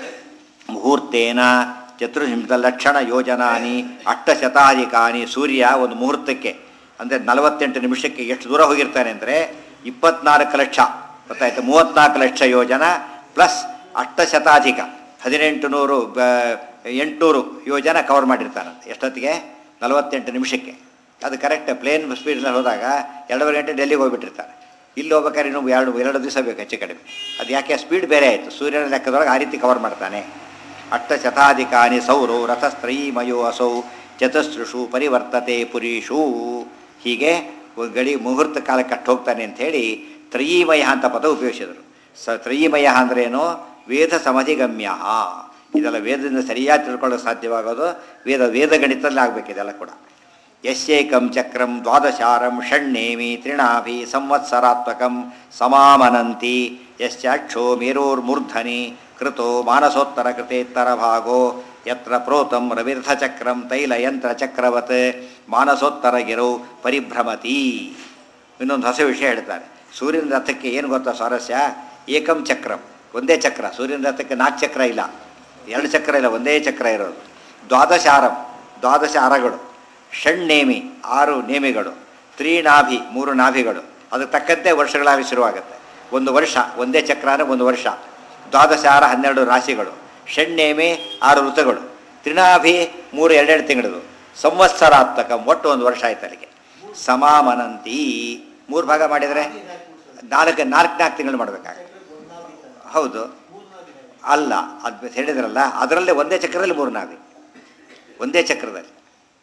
ಮುಹೂರ್ತೇನ ಚತುರ್ಹಿಂಸ ಲಕ್ಷಣ ಯೋಜನಾನಿ ಅಷ್ಟಶತಾಧಿಕಾನಿ ಸೂರ್ಯ ಒಂದು ಮುಹೂರ್ತಕ್ಕೆ ಅಂದರೆ ನಲವತ್ತೆಂಟು ನಿಮಿಷಕ್ಕೆ ಎಷ್ಟು ದೂರ ಹೋಗಿರ್ತಾನೆ ಅಂದರೆ ಇಪ್ಪತ್ನಾಲ್ಕು ಲಕ್ಷ ಗೊತ್ತಾಯ್ತು ಮೂವತ್ನಾಲ್ಕು ಲಕ್ಷ ಯೋಜನ ಪ್ಲಸ್ ಅಷ್ಟಶತಾಧಿಕ ಹದಿನೆಂಟು ನೂರು ಬ- ಎಂಟುನೂರು ಯೋಜನ ಕವರ್ ಮಾಡಿರ್ತಾನಂತೆ ಎಷ್ಟೊತ್ತಿಗೆ ನಲವತ್ತೆಂಟು ನಿಮಿಷಕ್ಕೆ ಅದು ಕರೆಕ್ಟ್ ಪ್ಲೇನ್ ಸ್ಪೀಡ್ನಲ್ಲಿ ಹೋದಾಗ ಎರಡೂವರೆ ಗಂಟೆ ಡೆಲ್ಲಿಗೆ ಹೋಗ್ಬಿಟ್ಟಿರ್ತಾರೆ ಇಲ್ಲಿ ಹೋಗ್ಬೇಕಾದ್ರೆ ಇನ್ನೂ ಎರಡು ಎರಡು ದಿವಸ ಬೇಕು ಹೆಚ್ಚು ಕಡಿಮೆ ಅದು ಯಾಕೆ ಸ್ಪೀಡ್ ಬೇರೆ ಆಯಿತು ಸೂರ್ಯನ ಲೆಕ್ಕದೊಳಗೆ ಆ ರೀತಿ ಕವರ್ ಮಾಡ್ತಾನೆ ಅಷ್ಟಶತಾಧಿಕಾನಿ ಸೌರೋ ರಥಸ್ತ್ರಯೀಮಯೋ ಅಸೌ ಚತುಸ್ರುಷು ಪರಿವರ್ತತೆ ಪುರೀಷು ಹೀಗೆ ಒಂದು ಗಡಿ ಮುಹೂರ್ತ ಕಾಲಕ್ಕೆ ಅಷ್ಟು ಹೋಗ್ತಾನೆ ಅಂಥೇಳಿ ತ್ರಯೀಮಯ ಅಂತ ಪದ ಉಪಯೋಗಿಸಿದರು ಸ ತ್ರಯೀಮಯ ಅಂದ್ರೇನು ವೇದ ಸಮಧಿಗಮ್ಯ ಇದೆಲ್ಲ ವೇದದಿಂದ ಸರಿಯಾಗಿ ತಿಳ್ಕೊಳ್ಳೋಕೆ ಸಾಧ್ಯವಾಗೋದು ವೇದ ವೇದ ಗಣಿತದಲ್ಲಿ ಆಗಬೇಕು ಇದೆಲ್ಲ ಕೂಡ ಯಸ್ಯೈಕಂ ಚಕ್ರಂ ದ್ವಾದಶಾರಂ ಷಣ್ಣೇಮಿ ತ್ರಿಣಾಭಿ ಸಂವತ್ಸರಾತ್ಮಕಂ ಸಮಾಮನಂತಿ ಯಶ್ಚಾಕ್ಷೋ ಮೇರೋರ್ಮೂರ್ಧನಿ ಕೃತೋ ಮಾನಸೋತ್ತರ ಕೃತೇತ್ತರ ಭಾಗೋ ಯತ್ರ ಪ್ರೋತಂ ರವಿರ್ಧಚಕ್ರಂ ತೈಲಯಂತ್ರ ಚಕ್ರವತ್ ಮಾನಸೋತ್ತರ ಗಿರೌ ಪರಿಭ್ರಮತಿ ಇನ್ನೊಂದು ಹೊಸ ವಿಷಯ ಹೇಳ್ತಾರೆ ಸೂರ್ಯನ ರಥಕ್ಕೆ ಏನು ಗೊತ್ತಾ ಸ್ವಾರಸ್ಯ ಏಕಂ ಚಕ್ರಂ ಒಂದೇ ಚಕ್ರ ಸೂರ್ಯನ ರಥಕ್ಕೆ ನಾಲ್ಕು ಚಕ್ರ ಇಲ್ಲ ಎರಡು ಚಕ್ರ ಇಲ್ಲ ಒಂದೇ ಚಕ್ರ ಇರೋದು ದ್ವಾದಶ ಆರಂ ದ್ವಾದಶ ಅರಗಳು ಷಣ್ಣೇಮಿ ಆರು ನೇಮಿಗಳು ತ್ರೀನಾಭಿ ಮೂರು ನಾಭಿಗಳು ಅದಕ್ಕೆ ತಕ್ಕಂತೆ ವರ್ಷಗಳಾಗಿ ಶುರುವಾಗುತ್ತೆ ಒಂದು ವರ್ಷ ಒಂದೇ ಚಕ್ರ ಅಂದರೆ ಒಂದು ವರ್ಷ ದ್ವಾದಶ ಆರ ಹನ್ನೆರಡು ರಾಶಿಗಳು ಷಣ್ಣೇಮಿ ಆರು ಋತುಗಳು ತ್ರಿನಾಭಿ ಮೂರು ಎರಡೆರಡು ತಿಂಗಳದು ಸಂವತ್ಸರಾತ್ಮಕ ಒಟ್ಟು ಒಂದು ವರ್ಷ ಆಯ್ತು ಅಲ್ಲಿಗೆ ಸಮಾಮನಂತಿ ಮೂರು ಭಾಗ ಮಾಡಿದರೆ ನಾಲ್ಕು ನಾಲ್ಕು ನಾಲ್ಕು ತಿಂಗಳು ಮಾಡಬೇಕಾಗುತ್ತೆ ಹೌದು ಅಲ್ಲ ಅದು ಹೇಳಿದ್ರಲ್ಲ ಅದರಲ್ಲೇ ಒಂದೇ ಚಕ್ರದಲ್ಲಿ ಮೂರು ನಾಭಿ ಒಂದೇ ಚಕ್ರದಲ್ಲಿ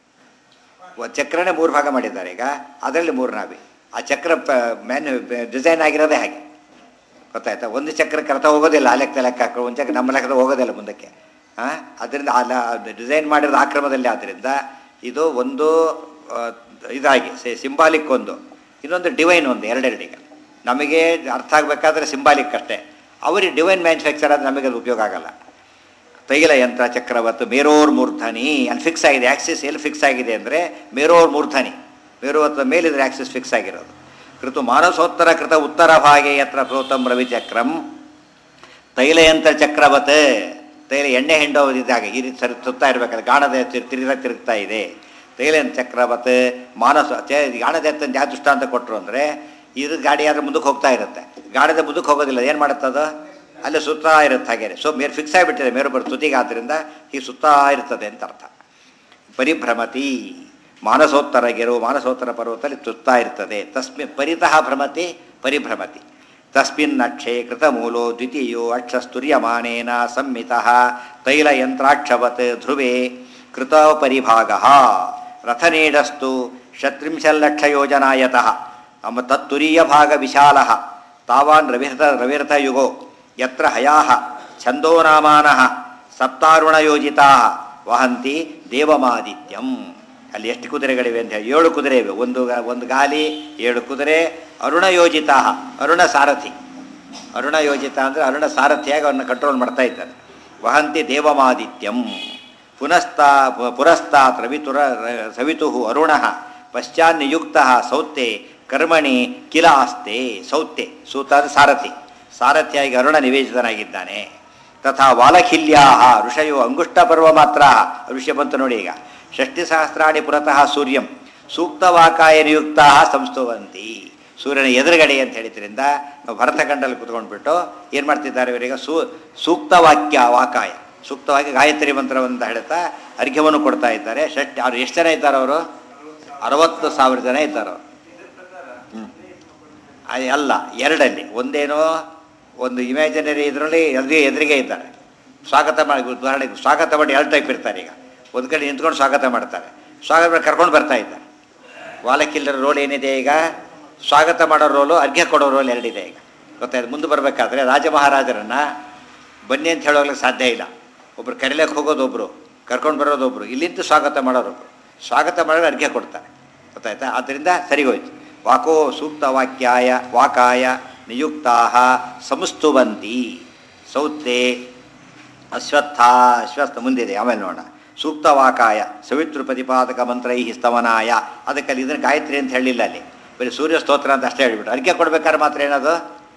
ಒಂದು ಚಕ್ರನೇ ಮೂರು ಭಾಗ ಮಾಡಿದ್ದಾರೆ ಈಗ ಅದರಲ್ಲಿ ಮೂರು ನಾಭಿ ಆ ಚಕ್ರ ಪ ಮ್ಯಾನ್ಯು ಡಿಸೈನ್ ಆಗಿರೋದೇ ಹಾಗೆ ಗೊತ್ತಾಯ್ತಾ ಒಂದು ಚಕ್ರಕ್ಕೆ ರಥ ಹೋಗೋದಿಲ್ಲ ಆ ಲೆಕ್ಕ ಲೆಕ್ಕ ಹಾಕೋ ಒಂದು ಚಕ್ರ ನಮ್ಮ ಲೆಕ್ಕದ ಹೋಗೋದಿಲ್ಲ ಮುಂದಕ್ಕೆ ಹಾಂ ಅದರಿಂದ ಅಲ್ಲ ಡಿಸೈನ್ ಮಾಡಿರೋದು ಆ ಕ್ರಮದಲ್ಲಿ ಆದ್ದರಿಂದ ಇದು ಒಂದು ಆ, ಇದಾಗಿ ಸಿಂಬಾಲಿಕ್ ಒಂದು ಇನ್ನೊಂದು ಡಿವೈನ್ ಒಂದು ಎರಡೆರಡು ಈಗ ನಮಗೆ ಅರ್ಥ ಆಗಬೇಕಾದ್ರೆ ಸಿಂಬಾಲಿಕ್ ಅಷ್ಟೇ ಅವರಿಗೆ ಡಿವೈನ್ ಮ್ಯಾನುಫ್ಯಾಕ್ಚರ್ ಆದರೆ ನಮಗೆ ಅದು ಉಪಯೋಗ ಆಗಲ್ಲ ತೈಲ ಯಂತ್ರ ಚಕ್ರವತ್ತು ಮೇರೋರ್ ಮೂರ್ಧನಿ ಅಲ್ಲಿ ಫಿಕ್ಸ್ ಆಗಿದೆ ಆಕ್ಸಿಸ್ ಎಲ್ಲಿ ಫಿಕ್ಸ್ ಆಗಿದೆ ಅಂದರೆ ಮೇರೋರ್ ಮೂರ್ಧನಿ ಮೇರುವತ್ತ ಮೇಲಿದ್ರೆ ಆಕ್ಸಿಸ್ ಫಿಕ್ಸ್ ಆಗಿರೋದು ಕೃತು ಮಾನಸೋತ್ತರ ಕೃತ ಉತ್ತರ ಭಾಗೆ ಯತ್ರ ಪ್ರೋತಂ ರವಿಚಕ್ರಂ ತೈಲಯಂತ್ರ ಚಕ್ರವತ್ ತೈಲ ಎಣ್ಣೆ ಹಿಂಡೋದಿದ್ದಾಗ ಈ ರೀತಿ ಸರಿ ಸುತ್ತಾ ಇರಬೇಕಲ್ಲ ಗಾಣದ ತಿರುಗ ತಿರುಗ್ತಾ ಇದೆ ತೈಲಯಂತ್ರ ಚಕ್ರವತ್ ಮಾನಸ ಚೇ ಗಾಣದ ಎತ್ತಂತ ಯಾವ ದೃಷ್ಟಾಂತ ಕೊಟ್ಟರು ಅಂದರೆ ಇದು ಗಾಡಿ ಯಾರು ಮುಂದಕ್ಕೆ ಹೋಗ್ತಾ ಇರುತ್ತೆ ಗಾಡಿದ ಮುಂದಕ್ಕೆ ಹೋಗೋದಿಲ್ಲ ಏನು ಮಾಡುತ್ತದು ಅಲ್ಲಿ ಸುತ್ತಾ ಇರುತ್ತೆ ಹಾಗೆ ಸೊ ಮೇರು ಫಿಕ್ಸ್ ಆಗಿಬಿಟ್ಟಿದೆ ಮೇರು ಬರ್ ತುದಿಗೆ ಆದ್ದರಿಂದ ಹೀಗೆ ಸುತ್ತಾ ಇರ್ತದೆ ಅಂತ ಅರ್ಥ ಪರಿಭ್ರಮತಿ ಮಾನಸೋತ್ತರ ಗೆರು ಮಾನಸೋತ್ತರ ಪರ್ವತದಲ್ಲಿ ತುತ್ತಾ ಇರ್ತದೆ ತಸ್ಮಿನ್ ಪರಿತಃ ಭ್ರಮತಿ ಪರಿಭ್ರಮತಿ ತಸ್ಮಿನ್ ಅಕ್ಷೆ ಕೃತಮೂಲೋ ದ್ವಿತೀಯೋ ಅಕ್ಷಸ್ತುರ್ಯಮಾನೇನ ಸಂಮಿತಃ ತೈಲಯಂತ್ರಾಕ್ಷವತ್ ಧ್ರುವೆ ಕೃತ ಪರಿಭಾಗ ರಥನೀಡಸ್ತು ಷಟ್ರಿಂಶಲ್ಲಕ್ಷ ಯೋಜನಾಯತಃ ನಮ್ಮ ತತ್ತುರೀಯ ಭಾಗ ವಿಶಾಲ ತಾವಾನ್ ರವಿರಥ ರವಿರಥಯುಗೋ ಯತ್ರ ಹಯಾಹ ಛಂದೋನಾಮಾನಃ ಸಪ್ತಾರುಣಯೋಜಿತಾ ವಹಂತಿ ದೇವಮಾದಿತ್ಯಂ ಅಲ್ಲಿ ಎಷ್ಟು ಕುದುರೆಗಳಿವೆ ಅಂತ ಹೇಳಿ ಏಳು ಕುದುರೆ ಇವೆ ಒಂದು ಗ- ಒಂದು ಗಾಲಿ ಏಳು ಕುದುರೆ ಅರುಣಯೋಜಿತ ಅರುಣ ಸಾರಥಿ ಅರುಣ ಯೋಜಿತ ಅಂದರೆ ಅರುಣ ಸಾರಥಿಯಾಗಿ ಅವನ್ನ ಕಂಟ್ರೋಲ್ ಮಾಡ್ತಾ ಇದ್ದಾರೆ ವಹಂತಿ ದೇವಮಾದಿತ್ಯಂ ಪುನಸ್ತಾ ಪು- ಪುರಸ್ತಾತ್ ರವಿತುರ ರ- ಸವಿತು ಅರುಣ ಪಶ್ಚಾನ್ನಿಯುಕ್ತ ಸೌತೆ ಕರ್ಮಣಿ ಕಿಲ ಆಸ್ತೆ ಸೌತೆ ಸೂತ ಅಂದ್ರೆ ಸಾರಥಿ ಸಾರಥಿಯಾಗಿ ಅರುಣ ನಿವೇದಿತನಾಗಿದ್ದಾನೆ ತಥಾ ವಾಲಖಿಲ್ಯಾ ಋಷಯೋ ಅಂಗುಷ್ಟ ಪರ್ವ ಮಾತ್ರ ಋಷಿ ಬಂತು ನೋಡಿ ಈಗ ಷಷ್ಟಿ ಸಹಸ್ರಾಣಿ ಪುರತಃ ಸೂರ್ಯಂ ಸೂಕ್ತವಾಕಾಯ ನಿಯುಕ್ತ ಸಂಸ್ತುವಂತಿ ಸೂರ್ಯನ ಎದುರುಗಡೆ ಅಂತ ಹೇಳಿದ್ರಿಂದ ನಾವು ಭರತಖಂಡಲ್ಲಿ ಕುತ್ಕೊಂಡ್ಬಿಟ್ಟು ಏನು ಮಾಡ್ತಿದ್ದಾರೆ ಇವರೀಗ ಸೂ ಸೂಕ್ತ ವಾಕ್ಯ ವಾಕಾಯ ಸೂಕ್ತವಾಗಿ ಗಾಯತ್ರಿ ಮಂತ್ರವನ್ನು ಹೇಳ್ತಾ ಅರ್ಘ್ಯವನ್ನು ಕೊಡ್ತಾ ಇದ್ದಾರೆ ಷಷ್ಟಿ ಅವ್ರು ಎಷ್ಟು ಜನ ಇದ್ದಾರೆ ಅವರು ಅರವತ್ತು ಸಾವಿರ ಜನ ಇದ್ದಾರೆ ಅವರು ಹ್ಮ್. ಅದು ಅಲ್ಲ ಎರಡಲ್ಲಿ ಒಂದೇನೋ ಒಂದು ಇಮ್ಯಾಜಿನರಿ ಇದರಲ್ಲಿ ಎದುರಿಗೆ ಎದುರಿಗೆ ಇದ್ದಾರೆ ಸ್ವಾಗತ ಮಾಡಿ ಉದಾಹರಣೆಗೆ ಸ್ವಾಗತ ಮಾಡಿ ಎರಡು ಟೈಪ್ ಇರ್ತಾರೆ ಈಗ ಒಂದು ಕಡೆ ನಿಂತ್ಕೊಂಡು ಸ್ವಾಗತ ಮಾಡ್ತಾರೆ ಸ್ವಾಗತ ಮಾಡಿ ಕರ್ಕೊಂಡು ಬರ್ತಾ ಇದ್ದಾರೆ ವಾಲಕ್ಕಿಲ್ಲರ ರೋಲ್ ಏನಿದೆ ಈಗ ಸ್ವಾಗತ ಮಾಡೋ ರೋಲು ಅರ್ಘ್ಯ ಕೊಡೋ ರೋಲ್ ಎರಡಿದೆ ಈಗ ಗೊತ್ತಾಯ್ತು ಮುಂದೆ ಬರಬೇಕಾದ್ರೆ ರಾಜ ಮಹಾರಾಜರನ್ನು ಬನ್ನಿ ಅಂತ ಹೇಳೋಗ್ಲಿಕ್ಕೆ ಸಾಧ್ಯ ಇಲ್ಲ ಒಬ್ರು ಕರೀಲಕ್ಕೆ ಹೋಗೋದು ಒಬ್ಬರು ಕರ್ಕೊಂಡು ಬರೋದು ಒಬ್ಬರು ಇಲ್ಲಿಂದ ಸ್ವಾಗತ ಮಾಡೋರೊಬ್ರು ಸ್ವಾಗತ ಮಾಡೋರು ಅರ್ಘ್ಯ ಕೊಡ್ತಾರೆ ಗೊತ್ತಾಯ್ತಾ ಆದ್ದರಿಂದ ಸರಿ ಹೋಯ್ತು ವಾಕೋ ಸೂಕ್ತ ವಾಕ್ಯಾಯ ವಾಕಾಯ ನಿಯುಕ್ತಾ ಸಂಸ್ತುವಂತಿ ಸೌತೆ ಅಶ್ವತ್ಥ ಅಶ್ವತ್ಥ ಮುಂದಿದೆ ಆಮೇಲೆ ನೋಡೋಣ ಸೂಕ್ತ ವಾಕಾಯ ಸವಿತೃ ಪ್ರತಿಪಾದಕ ಮಂತ್ರೈ ಸ್ತವನಾಯ ಅದಕ್ಕೆ ಅಲ್ಲಿ ಇದನ್ನು ಗಾಯತ್ರಿ ಅಂತ ಹೇಳಿಲ್ಲ ಅಲ್ಲಿ ಬರೀ ಸೂರ್ಯ ಸ್ತೋತ್ರ ಅಂತ ಅಷ್ಟೇ ಹೇಳ್ಬಿಟ್ಟು ಅರ್ಘ್ಯ ಕೊಡ್ಬೇಕಾದ್ರೆ ಮಾತ್ರ ಏನದು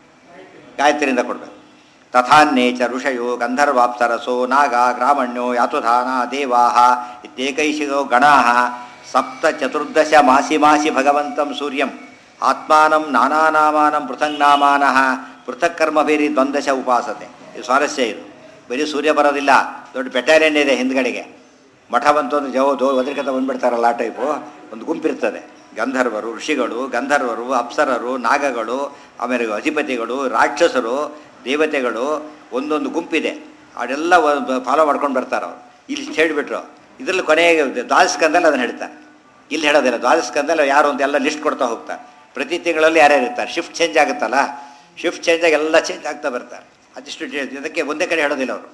ಗಾಯತ್ರಿಯಿಂದ ಕೊಡಬೇಕು ತಥಾನ್ನೇಚ ಋಷಯೋ ಗಂಧರ್ವಾಪ್ಸರಸೋ ನಾಗ ಗ್ರಾಮಣ್ಯೋ ಯಾತುಧಾನ ದೇವಾಹ ಇತ್ಯೇಕೈಷಿಗೋ ಗಣಾಃ ಸಪ್ತ ಚತುರ್ದಶ ಮಾಸಿ ಮಾಸಿ ಭಗವಂತಂ ಸೂರ್ಯಂ ಆತ್ಮಾನಂ ನಾನಾನಾಮಾನಂ ಪೃಥಂಗ್ ನಾಮಾನಃ ಪೃಥಕ್ ಕರ್ಮಭೇರಿ ದ್ವಂದಶ ಉಪಾಸತೆ ಇದು ಸ್ವಾರಸ್ಯ ಇದು ಬರೀ ಸೂರ್ಯ ಬರೋದಿಲ್ಲ ದೊಡ್ಡ ಬೆಟಾಲಿಯನ್ ಇದೆ ಹಿಂದ್ಗಡೆಗೆ ಮಠ ಬಂತು ಅಂದ್ರೆ ಜವ ದೋ ಒದರಿಕತ ಬಂದ್ಬಿಡ್ತಾರಲ್ಲ ಆ ಟೈಪು ಒಂದು ಗುಂಪಿರ್ತದೆ ಗಂಧರ್ವರು ಋಷಿಗಳು ಗಂಧರ್ವರು ಅಪ್ಸರರು ನಾಗಗಳು ಆಮೇಲೆ ಅಧಿಪತಿಗಳು ರಾಕ್ಷಸರು ದೇವತೆಗಳು ಒಂದೊಂದು ಗುಂಪಿದೆ ಅದೆಲ್ಲ ಫಾಲೋ ಮಾಡ್ಕೊಂಡು ಬರ್ತಾರೆ ಅವರು ಇಲ್ಲಿ ಇಷ್ಟು ಹೇಳಿಬಿಟ್ರು ಇದರಲ್ಲಿ ಕೊನೆಗೆ ದ್ವಾದಸ್ಕಂದಲ್ಲಿ ಅದನ್ನು ಹೇಳ್ತಾರೆ ಇಲ್ಲಿ ಹೇಳೋದಿಲ್ಲ ದ್ವಾದಸ್ಕಂದಲ್ಲಿ ಯಾರು ಅಂತ ಎಲ್ಲ ಲಿಸ್ಟ್ ಕೊಡ್ತಾ ಹೋಗ್ತಾರೆ ಪ್ರತಿ ತಿಂಗಳಲ್ಲಿ ಯಾರ್ಯಾರು ಇರ್ತಾರೆ ಶಿಫ್ಟ್ ಚೇಂಜ್ ಆಗುತ್ತಲ್ಲ ಶಿಫ್ಟ್ ಚೇಂಜ್ ಆಗಿ ಎಲ್ಲ ಚೇಂಜ್ ಆಗ್ತಾ ಬರ್ತಾರೆ ಅದಿಷ್ಟು ಡಿ- ಇದಕ್ಕೆ ಒಂದೇ ಕಡೆ ಹೇಳೋದಿಲ್ಲ ಅವರು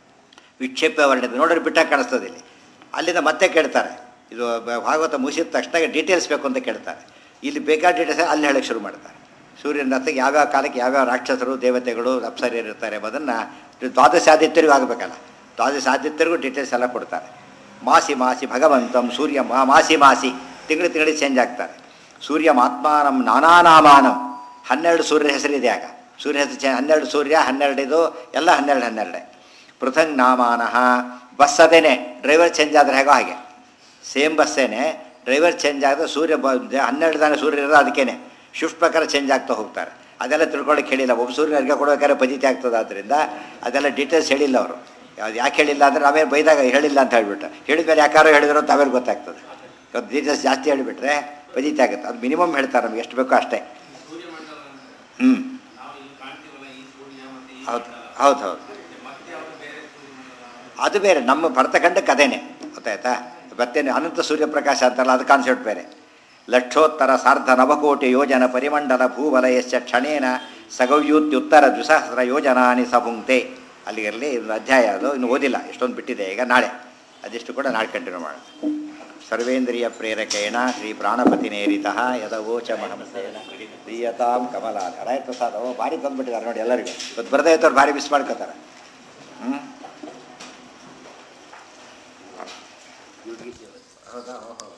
ವಿಕ್ಷೇಪ ವರ್ಣಿತ ನೋಡಿದ್ರೆ ಬಿಟ್ಟಾಗ ಕಾಣಿಸ್ತದೆ ಇಲ್ಲಿ ಅಲ್ಲಿಂದ ಮತ್ತೆ ಕೇಳ್ತಾರೆ ಇದು ಬ- ಭಾಗವತ ಮುಗಿಸಿದ ತಕ್ಷಣ ಡೀಟೇಲ್ಸ್ ಬೇಕು ಅಂತ ಕೇಳ್ತಾರೆ ಇಲ್ಲಿ ಬೇಕಾದ ಡೀಟೇಲ್ಸ್ ಅಲ್ಲಿ ಹೇಳಕ್ಕೆ ಶುರು ಮಾಡ್ತಾರೆ ಸೂರ್ಯನ ರಥಕ್ಕೆ ಯಾವ್ಯಾವ ಕಾಲಕ್ಕೆ ಯಾವ್ಯಾವ ರಾಕ್ಷಸರು ದೇವತೆಗಳು ಅಪ್ಸರಿಯರು ಇರ್ತಾರೆ ಎಂಬುದನ್ನು ದ್ವಾದಶ ಆದಿತ್ಯರಿಗೂ ಆಗಬೇಕಲ್ಲ ದ್ವಾದಶ ಆದಿತ್ಯರಿಗೂ ಡೀಟೇಲ್ಸ್ ಎಲ್ಲ ಕೊಡ್ತಾರೆ ಮಾಸಿ ಮಾಸಿ ಭಗವಂತಂ ಸೂರ್ಯ ಮಾ ಮಾಸಿ ಮಾಸಿ ತಿಂಗಳು ತಿಂಗಳಿಗೆ ಚೇಂಜ್ ಆಗ್ತಾರೆ ಸೂರ್ಯ ಆತ್ಮಾನಂ ನಾನಾನಾಮಾನಂ ಹನ್ನೆರಡು ಸೂರ್ಯ ಹೆಸರಿದೆ ಆಗ ಸೂರ್ಯ ಹೆಸರು ಚೇ ಹನ್ನೆರಡು ಸೂರ್ಯ ಹನ್ನೆರಡು ಇದು ಎಲ್ಲ ಹನ್ನೆರಡು ಹನ್ನೆರಡೇ ಪೃಥಂಗ್ ನಾಮಾನಃ ಬಸ್ ಅದೇನೆ ಡ್ರೈವರ್ ಚೇಂಜ್ ಆದರೆ ಹೇಗೋ ಹಾಗೆ ಸೇಮ್ ಬಸ್ಸೇನೆ ಡ್ರೈವರ್ ಚೇಂಜ್ ಆದರೆ ಸೂರ್ಯ ಬ ಹನ್ನೆರಡು ದಿನ ಸೂರ್ಯ ಇರೋದು ಅದಕ್ಕೇನೆ ಶಿಫ್ಟ್ ಪ್ರಕಾರ ಚೇಂಜ್ ಆಗ್ತಾ ಹೋಗ್ತಾರೆ ಅದೆಲ್ಲ ತಿಳ್ಕೊಳ್ಳೋಕೆ ಹೇಳಿಲ್ಲ ಒಬ್ಬ ಸೂರ್ಯನ ಅರ್ಘ್ಯ ಕೊಡ್ಬೇಕಾದ್ರೆ ಪದ್ಧತಿ ಆಗ್ತದೆ ಆದ್ದರಿಂದ ಅದೆಲ್ಲ ಡೀಟೇಲ್ಸ್ ಹೇಳಿಲ್ಲ ಅವರು ಯಾವ್ದು ಯಾಕೆ ಹೇಳಿಲ್ಲ ಅಂದರೆ ಆಮೇಲೆ ಬೈದಾಗ ಹೇಳಿಲ್ಲ ಅಂತ ಹೇಳ್ಬಿಟ್ಟು ಹೇಳಿದ ಮೇಲೆ ಯಾಕಾರೋ ಹೇಳಿದ್ರು ಅಂತ ಆಮೇಲೆ ಗೊತ್ತಾಗ್ತದೆ ಇವತ್ತು ಡೀಟೇಲ್ಸ್ ಜಾಸ್ತಿ ಹೇಳಿಬಿಟ್ರೆ ಪದ್ಧತಿ ಆಗುತ್ತೆ ಅದು ಮಿನಿಮಮ್ ಹೇಳ್ತಾರೆ ನಮ್ಗೆ ಎಷ್ಟು ಬೇಕೋ ಅಷ್ಟೇ ಸೂರ್ಯಮಂಡಲ ಹ್ಞೂ ನಾವು ಇಲ್ಲಿ ಕಾಣ್ತೀವಲ್ಲ ಈ ಸೂರ್ಯ ಮತ್ತೆ ಈ ಹೌದು ಮಂಡಲ. ಹೌದು ಹೌದು ಮತ್ತೆ ಯಾವ್ದು ಬೇರೆ ಸೂರ್ಯಮಂಡಲ ಅದು ಬೇರೆ ನಮ್ಮ ಭರತಖಂಡಕ್ಕೆ ಅದೇನೆ ಗೊತ್ತಾಯ್ತಾ ಮತ್ತೇನು ಅನಂತ ಸೂರ್ಯಪ್ರಕಾಶ ಅಂತಾರಲ್ಲ ಅದು ಕಾನ್ಸೆಪ್ಟ್ ಬೇರೆ ಲಕ್ಷೋತ್ತರ ಸಾರ್ಧ ನವಕೋಟಿ ಯೋಜನ ಪರಿಮಂಡಲ ಭೂವಲಯಶ್ಚ ಕ್ಷಣೇನ ಸಗವ್ಯೂತ್ಯುತ್ತರ ದ್ವಿಸಹಸ್ರ ಯೋಜನಾನಿ ಸಭುಂಕ್ತೆ ಅಲ್ಲಿಗಿರಲಿ ಇದು ಅಧ್ಯಾಯ ಅದು ಇನ್ನು ಓದಿಲ್ಲ ಎಷ್ಟೊಂದು ಬಿಟ್ಟಿದೆ ಈಗ ನಾಳೆ ಅದಿಷ್ಟು ಕೂಡ ನಾಳೆ ಕಂಟಿನ್ಯೂ ಮಾಡೋಣ ಸರ್ವೇಂದ್ರಿಯ ಪ್ರೇರಕೇಣ ಶ್ರೀ ಪ್ರಾಣಪತಿ ನೇರಿತ ಯದವೋಚ ಮಹಂಸೇನ ಪ್ರಿಯತಾಂ ಕಮಲಾಧ ರಾಯ ಪ್ರಸಾದ್ ಓ ಭಾರಿ ತಂದುಬಿಟ್ಟಿದ್ದಾರೆ ನೋಡಿ ಎಲ್ಲರಿಗೂ ಇವತ್ತು ಬರದೇ ಇದ್ದವ್ರು ಭಾರಿ ಮಿಸ್ ಮಾಡ್ಕೋತಾರೆ ಹ್ಞೂ ಹೌದಾ ಓಹೋ